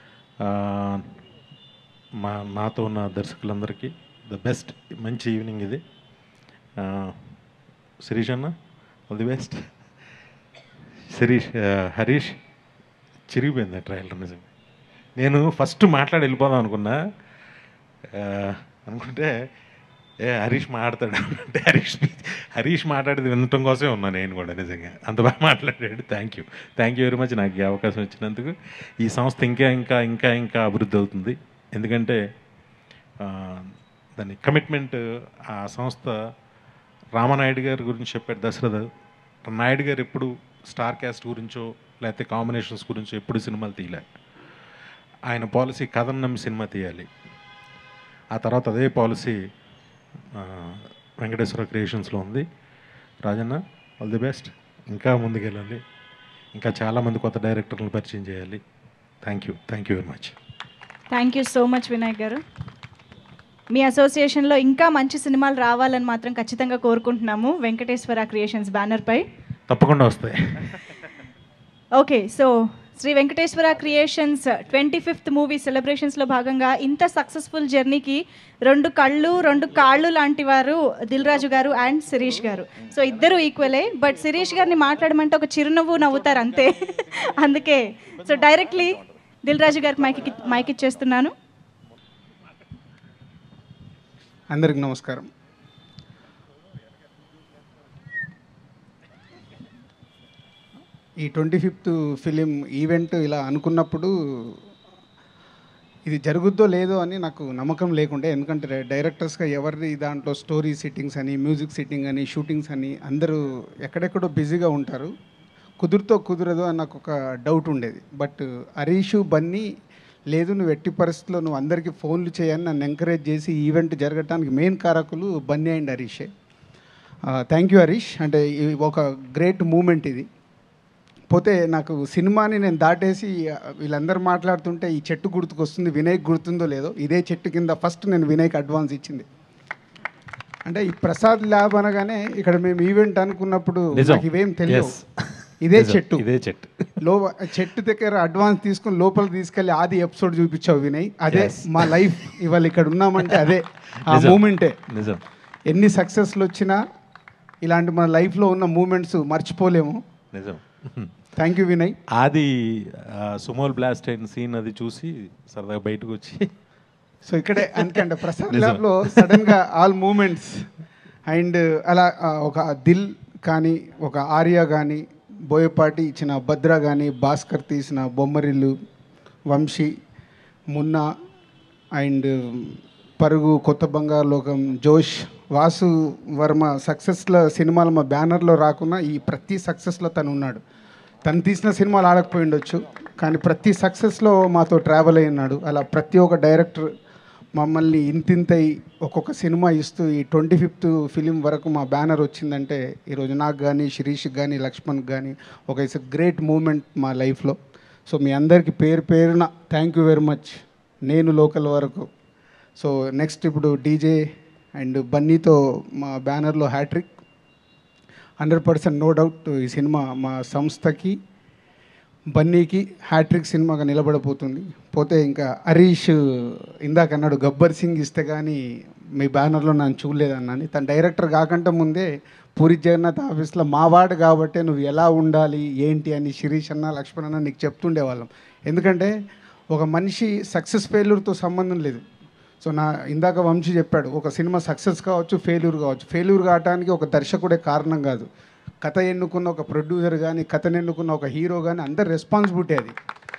O: మా నాతో ఉన్న దర్శకులందరికీ ద బెస్ట్ మంచి ఈవినింగ్ ఇది ఆ, శిరీష్ అన్న ఆల్ ది బెస్ట్ శిరీష్ ఆ, హరీష్ చిరిగిపోయింది ఆ ట్రయల్ నిజంగా నేను ఫస్ట్ మాట్లాడి వెళ్ళిపోదాం అనుకున్నా ఆ, అనుకుంటే ఏ హరీష్ మాట్లాడతాడు అంటే హరీష్ హరీష్ మాట్లాడేది వినటం కోసమే ఉన్నా నేను కూడా నిజంగా అంత బాగా మాట్లాడాడు thank you thank you very much నాకు ఈ అవకాశం ఇచ్చినందుకు ఈ సంస్థ ఇంకా ఇంకా ఇంకా ఇంకా అభివృద్ధి అవుతుంది ఎందుకంటే ఆ, దాని కమిట్మెంట్ ఆ సంస్థ రామనాయుడు గారి గురించి చెప్పాడు దశరథ నాయుడు గారు ఎప్పుడు స్టార్ క్యాస్ట్ గురించో లేకపోతే కాంబినేషన్స్ గురించో ఎప్పుడు సినిమాలు తీయలే ఆయన పాలసీ కథను నమ్మి సినిమా తీయాలి ఆ తర్వాత అదే పాలసీ ఆ, వెంకటేశ్వర క్రియేషన్స్లో ఉంది రాజన్న ఆల్ ది బెస్ట్ ఇంకా ముందుకెళ్ళాలి ఇంకా చాలామంది కొత్త డైరెక్టర్లను పరిచయం చేయాలి thank you thank you very much
A: thank you so much Vinayak గారు మీ అసోసియేషన్లో ఇంకా మంచి సినిమాలు రావాలని మాత్రం ఖచ్చితంగా కోరుకుంటున్నాము వెంకటేశ్వర క్రియేషన్స్ బ్యానర్పై
O: తప్పకుండా వస్తాయి
A: okay so Shri Venkateswara creations twenty fifth movie సెలబ్రేషన్స్లో భాగంగా ఇంత సక్సెస్ఫుల్ జర్నీకి రెండు కళ్ళు రెండు కాళ్ళు లాంటి వారు దిల్ రాజు గారు అండ్ శిరీష్ గారు సో ఇద్దరు ఈక్వలే బట్ శిరీష్ గారిని మాట్లాడమంటే ఒక చిరునవ్వు నవ్వుతారు అంతే అందుకే సో డైరెక్ట్లీ దిల్ రాజు గారికి మైక్ ఇచ్చి- మైక్ ఇచ్చేస్తున్నాను
P: అందరికి నమస్కారం ఈ ట్వంటీ ఫిఫ్త్ ఫిలిం ఈవెంట్ ఇలా అనుకున్నప్పుడు ఇది జరుగుద్దో లేదో అని నాకు నమ్మకం లేకుండే ఎందుకంటే డైరెక్టర్స్గా ఎవరి దాంట్లో స్టోరీ సిట్టింగ్స్ అని మ్యూజిక్ సిట్టింగ్ అని షూటింగ్స్ అని అందరూ ఎక్కడెక్కడో బిజీగా ఉంటారు కుదురుతో కుదరదు అని నాకు ఒక డౌట్ ఉండేది బట్ హరీషు బన్నీ లేదు నువ్వు ఎట్టి పరిస్థితుల్లో నువ్వు అందరికీ ఫోన్లు చేయని నన్ను ఎంకరేజ్ చేసి ఈ ఈవెంట్ జరగటానికి మెయిన్ కారకులు బన్నీ అండ్ హరీషే థ్యాంక్ యూ హరీష్ అంటే ఇది ఒక గ్రేట్ మూమెంట్ ఇది పోతే నాకు సినిమాని నేను దాటేసి ఆ, వీళ్ళందరూ మాట్లాడుతుంటే ఈ చెట్టు గుర్తుకొస్తుంది వినాయక్ గుర్తుందో లేదో ఇదే చెట్టు కింద ఫస్ట్ నేను వినాయక్ అడ్వాన్స్ ఇచ్చింది అంటే ఈ ప్రసాద్ ల్యాబ్ అనగానే ఇక్కడ మేము ఈవెంట్ అనుకున్నప్పుడు
O: నిజం.
P: నాకు ఇవేం తెలియదు
O: Yes.
P: ఇదే
O: నిజం.
P: చెట్టు
O: ఇదే చెట్టు.
P: లో చెట్టు దగ్గర అడ్వాన్స్ తీసుకొని లోపల తీసుకెళ్ళి ఆది ఎపిసోడ్ చూపించావు వినయ్ అదే
O: Yes.
P: మా లైఫ్ ఇవాళ ఇక్కడ ఉన్నామంటే అదే ఆ
O: నిజం.
P: మూమెంటే
O: నిజం
P: ఎన్ని సక్సెస్లు వచ్చినా ఇలాంటి మన లైఫ్లో ఉన్న మూమెంట్స్ మర్చిపోలేము
O: నిజం
P: థ్యాంక్ యూ వినయ్
O: అది ఆ, సుమోల్ బ్లాస్ట్ అయిన సీన్ అది చూసి సరదాగా బయటకు వచ్చి
P: సో ఇక్కడే అందుకంటే ప్రసాద్
O: నిజం.
P: ల్యాబ్లో సడన్గా ఆల్ మూమెంట్స్ అండ్ అలా ఆ, ఒక దిల్ కానీ ఒక ఆర్య కానీ బోయపాటి ఇచ్చిన భద్ర కానీ భాస్కర్ తీసిన బొమ్మరిల్లు వంశీ మున్నా అండ్ పరుగు కొత్త బంగారు లోకం జోష్ వాసు వర్మ సక్సెస్లో సినిమాలు మా బ్యానర్లో రాకున్నా ఈ ప్రతి సక్సెస్లో తను ఉన్నాడు తను తీసిన సినిమాలు ఆడకపోయి ఉండొచ్చు కానీ ప్రతి సక్సెస్లో మాతో ట్రావెల్ అయి ఉన్నాడు అలా ప్రతి ఒక్క డైరెక్టర్ మమ్మల్ని ఇంతింతై ఒక్కొక్క సినిమా ఇస్తూ ఈ ట్వంటీ ఫిఫ్త్ ఫిలిం వరకు మా బ్యానర్ వచ్చిందంటే ఈరోజు నాకు కానీ శిరీష్కి కానీ లక్ష్మణ్కి కానీ ఒక ఇట్స్ గ్రేట్ మూమెంట్ మా లైఫ్లో సో మీ అందరికీ పేరు పేరున థ్యాంక్ యూ వెరీ మచ్ నేను లోకల్ వరకు సో నెక్స్ట్ ఇప్పుడు డీజే అండ్ బన్నీతో మా బ్యానర్లో hattrick hundred percent no doubt ఈ సినిమా మా సంస్థకి బన్నీకి హ్యాట్రిక్ సినిమాగా నిలబడబోతుంది పోతే ఇంకా హరీష్ ఇందాక అన్నాడు గబ్బర్ సింగ్ ఇస్తే కానీ మీ బ్యానర్లో నన్ను చూడలేదన్నాను తన డైరెక్టర్ కాకుండా ముందే పూరి జగన్నాథ్ ఆఫీస్లో మా వాడు కాబట్టి నువ్వు ఎలా ఉండాలి ఏంటి అని శిరీష్ అన్న లక్ష్మణ్ అన్న నీకు చెప్తుండేవాళ్ళం ఎందుకంటే ఒక మనిషి సక్సెస్ ఫెయిల్యూర్తో సంబంధం లేదు సో నా ఇందాక వంశీ చెప్పాడు ఒక సినిమా సక్సెస్ కావచ్చు ఫెయిల్యూర్ కావచ్చు ఫెయిల్యూర్ కావడానికి ఒక దర్శకుడే కారణం కాదు కథ ఎన్నుకున్న ఒక ప్రొడ్యూసర్ కానీ కథను ఎన్నుకున్న ఒక హీరో కానీ అందరి రెస్పాన్సిబిలిటీ అది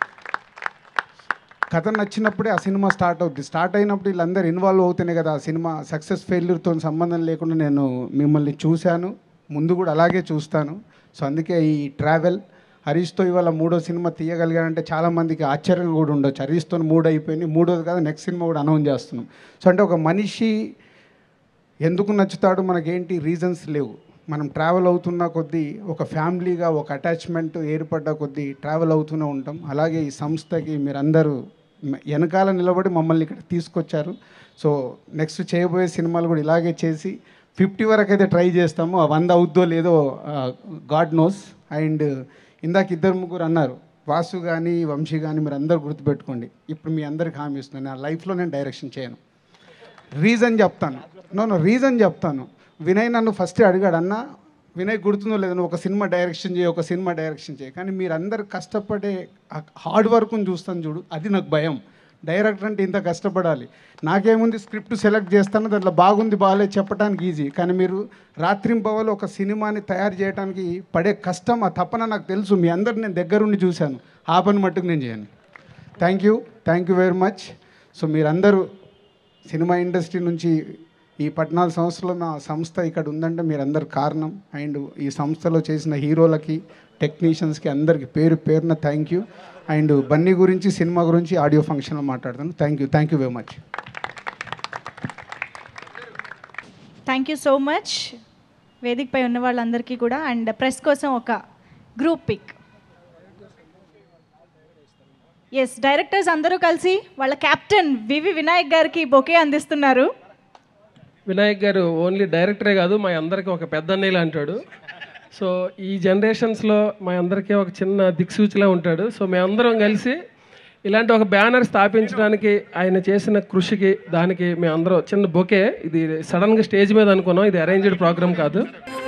P: కథ నచ్చినప్పుడే ఆ సినిమా స్టార్ట్ అవుద్ది స్టార్ట్ అయినప్పుడు వీళ్ళందరూ ఇన్వాల్వ్ అవుతేనే కదా ఆ సినిమా సక్సెస్ ఫెయిల్యూర్తో సంబంధం లేకుండా నేను మిమ్మల్ని చూశాను ముందు కూడా అలాగే చూస్తాను సో అందుకే ఈ ట్రావెల్ హరీష్తో ఇవాళ మూడో సినిమా తీయగలిగానంటే చాలామందికి ఆశ్చర్యం కూడా ఉండొచ్చు హరీష్తో మూడు అయిపోయింది మూడోది కాదు నెక్స్ట్ సినిమా కూడా అనౌన్స్ చేస్తున్నాం సో అంటే ఒక మనిషి ఎందుకు నచ్చుతాడు మనకేంటి రీజన్స్ లేవు మనం ట్రావెల్ అవుతున్న కొద్దీ ఒక ఫ్యామిలీగా ఒక అటాచ్మెంట్ ఏర్పడ్డ కొద్దీ ట్రావెల్ అవుతూనే ఉంటాం అలాగే ఈ సంస్థకి మీరందరూ మ- వెనకాల నిలబడి మమ్మల్ని ఇక్కడ తీసుకొచ్చారు సో నెక్స్ట్ చేయబోయే సినిమాలు కూడా ఇలాగే చేసి ఫిఫ్టీ వరకు అయితే ట్రై చేస్తాము ఆ వంద అవుద్దో లేదో గాడ్ నోస్ అండ్ ఇందాక ఇద్దరు ముగ్గురు అన్నారు వాసు కానీ వంశీ కానీ మీరు అందరు గుర్తుపెట్టుకోండి ఇప్పుడు మీ అందరికి హామీ ఇస్తున్నాను నా లైఫ్లో నేను డైరెక్షన్ చేయను రీజన్ చెప్తాను నో నో రీజన్ చెప్తాను వినయ్ నన్ను ఫస్ట్ అడిగాడు అన్న వినయ్ గుర్తుందో లేదో నువ్వు ఒక సినిమా డైరెక్షన్ చేయి ఒక సినిమా డైరెక్షన్ చేయి కానీ మీరందరు కష్టపడే హార్డ్ వర్క్ని చూస్తాను చూడు అది నాకు భయం డైరెక్టర్ అంటే ఇంత కష్టపడాలి నాకేముంది స్క్రిప్ట్ సెలెక్ట్ చేస్తాను దాంట్లో బాగుంది బాగాలేదు చెప్పడానికి ఈజీ కానీ మీరు రాత్రింపవలు ఒక సినిమాని తయారు చేయడానికి పడే కష్టం ఆ తపన నాకు తెలుసు మీ అందరు నేను దగ్గరుండి చూశాను ఆ పని మట్టుకు నేను చేయను thank you thank you very much so మీరందరూ సినిమా ఇండస్ట్రీ నుంచి ఈ పద్నాలుగు సంవత్సరాలు నా సంస్థ ఇక్కడ ఉందంటే మీరందరు కారణం అండ్ ఈ సంస్థలో చేసిన హీరోలకి టెక్నీషియన్స్కి అందరికి పేరు పేరున థ్యాంక్ యూ అండ్ బన్నీ గురించి సినిమా గురించి ఆడియో ఫంక్షన్లో మాట్లాడతాను thank you thank you very much
A: thank you so much వేదికపై ఉన్న వాళ్ళందరికీ కూడా అండ్ ప్రెస్ కోసం ఒక గ్రూప్ పిక్ ఎస్ డైరెక్టర్స్ అందరూ కలిసి వాళ్ళ కెప్టెన్ వివి వినాయక్ గారికి బొకే అందిస్తున్నారు
D: వినాయక్ గారు ఓన్లీ డైరెక్టరే కాదు మా అందరికీ ఒక పెద్ద అన్నయ్యలా అంటాడు సో ఈ జనరేషన్స్లో మా అందరికీ ఒక చిన్న దిక్సూచిలా ఉంటాడు సో మేమందరం కలిసి ఇలాంటి ఒక బ్యానర్ స్థాపించడానికి ఆయన చేసిన కృషికి దానికి మేమందరం చిన్న బొకే ఇది సడన్గా స్టేజ్ మీద అనుకున్నాం ఇది అరేంజ్డ్ ప్రోగ్రామ్ కాదు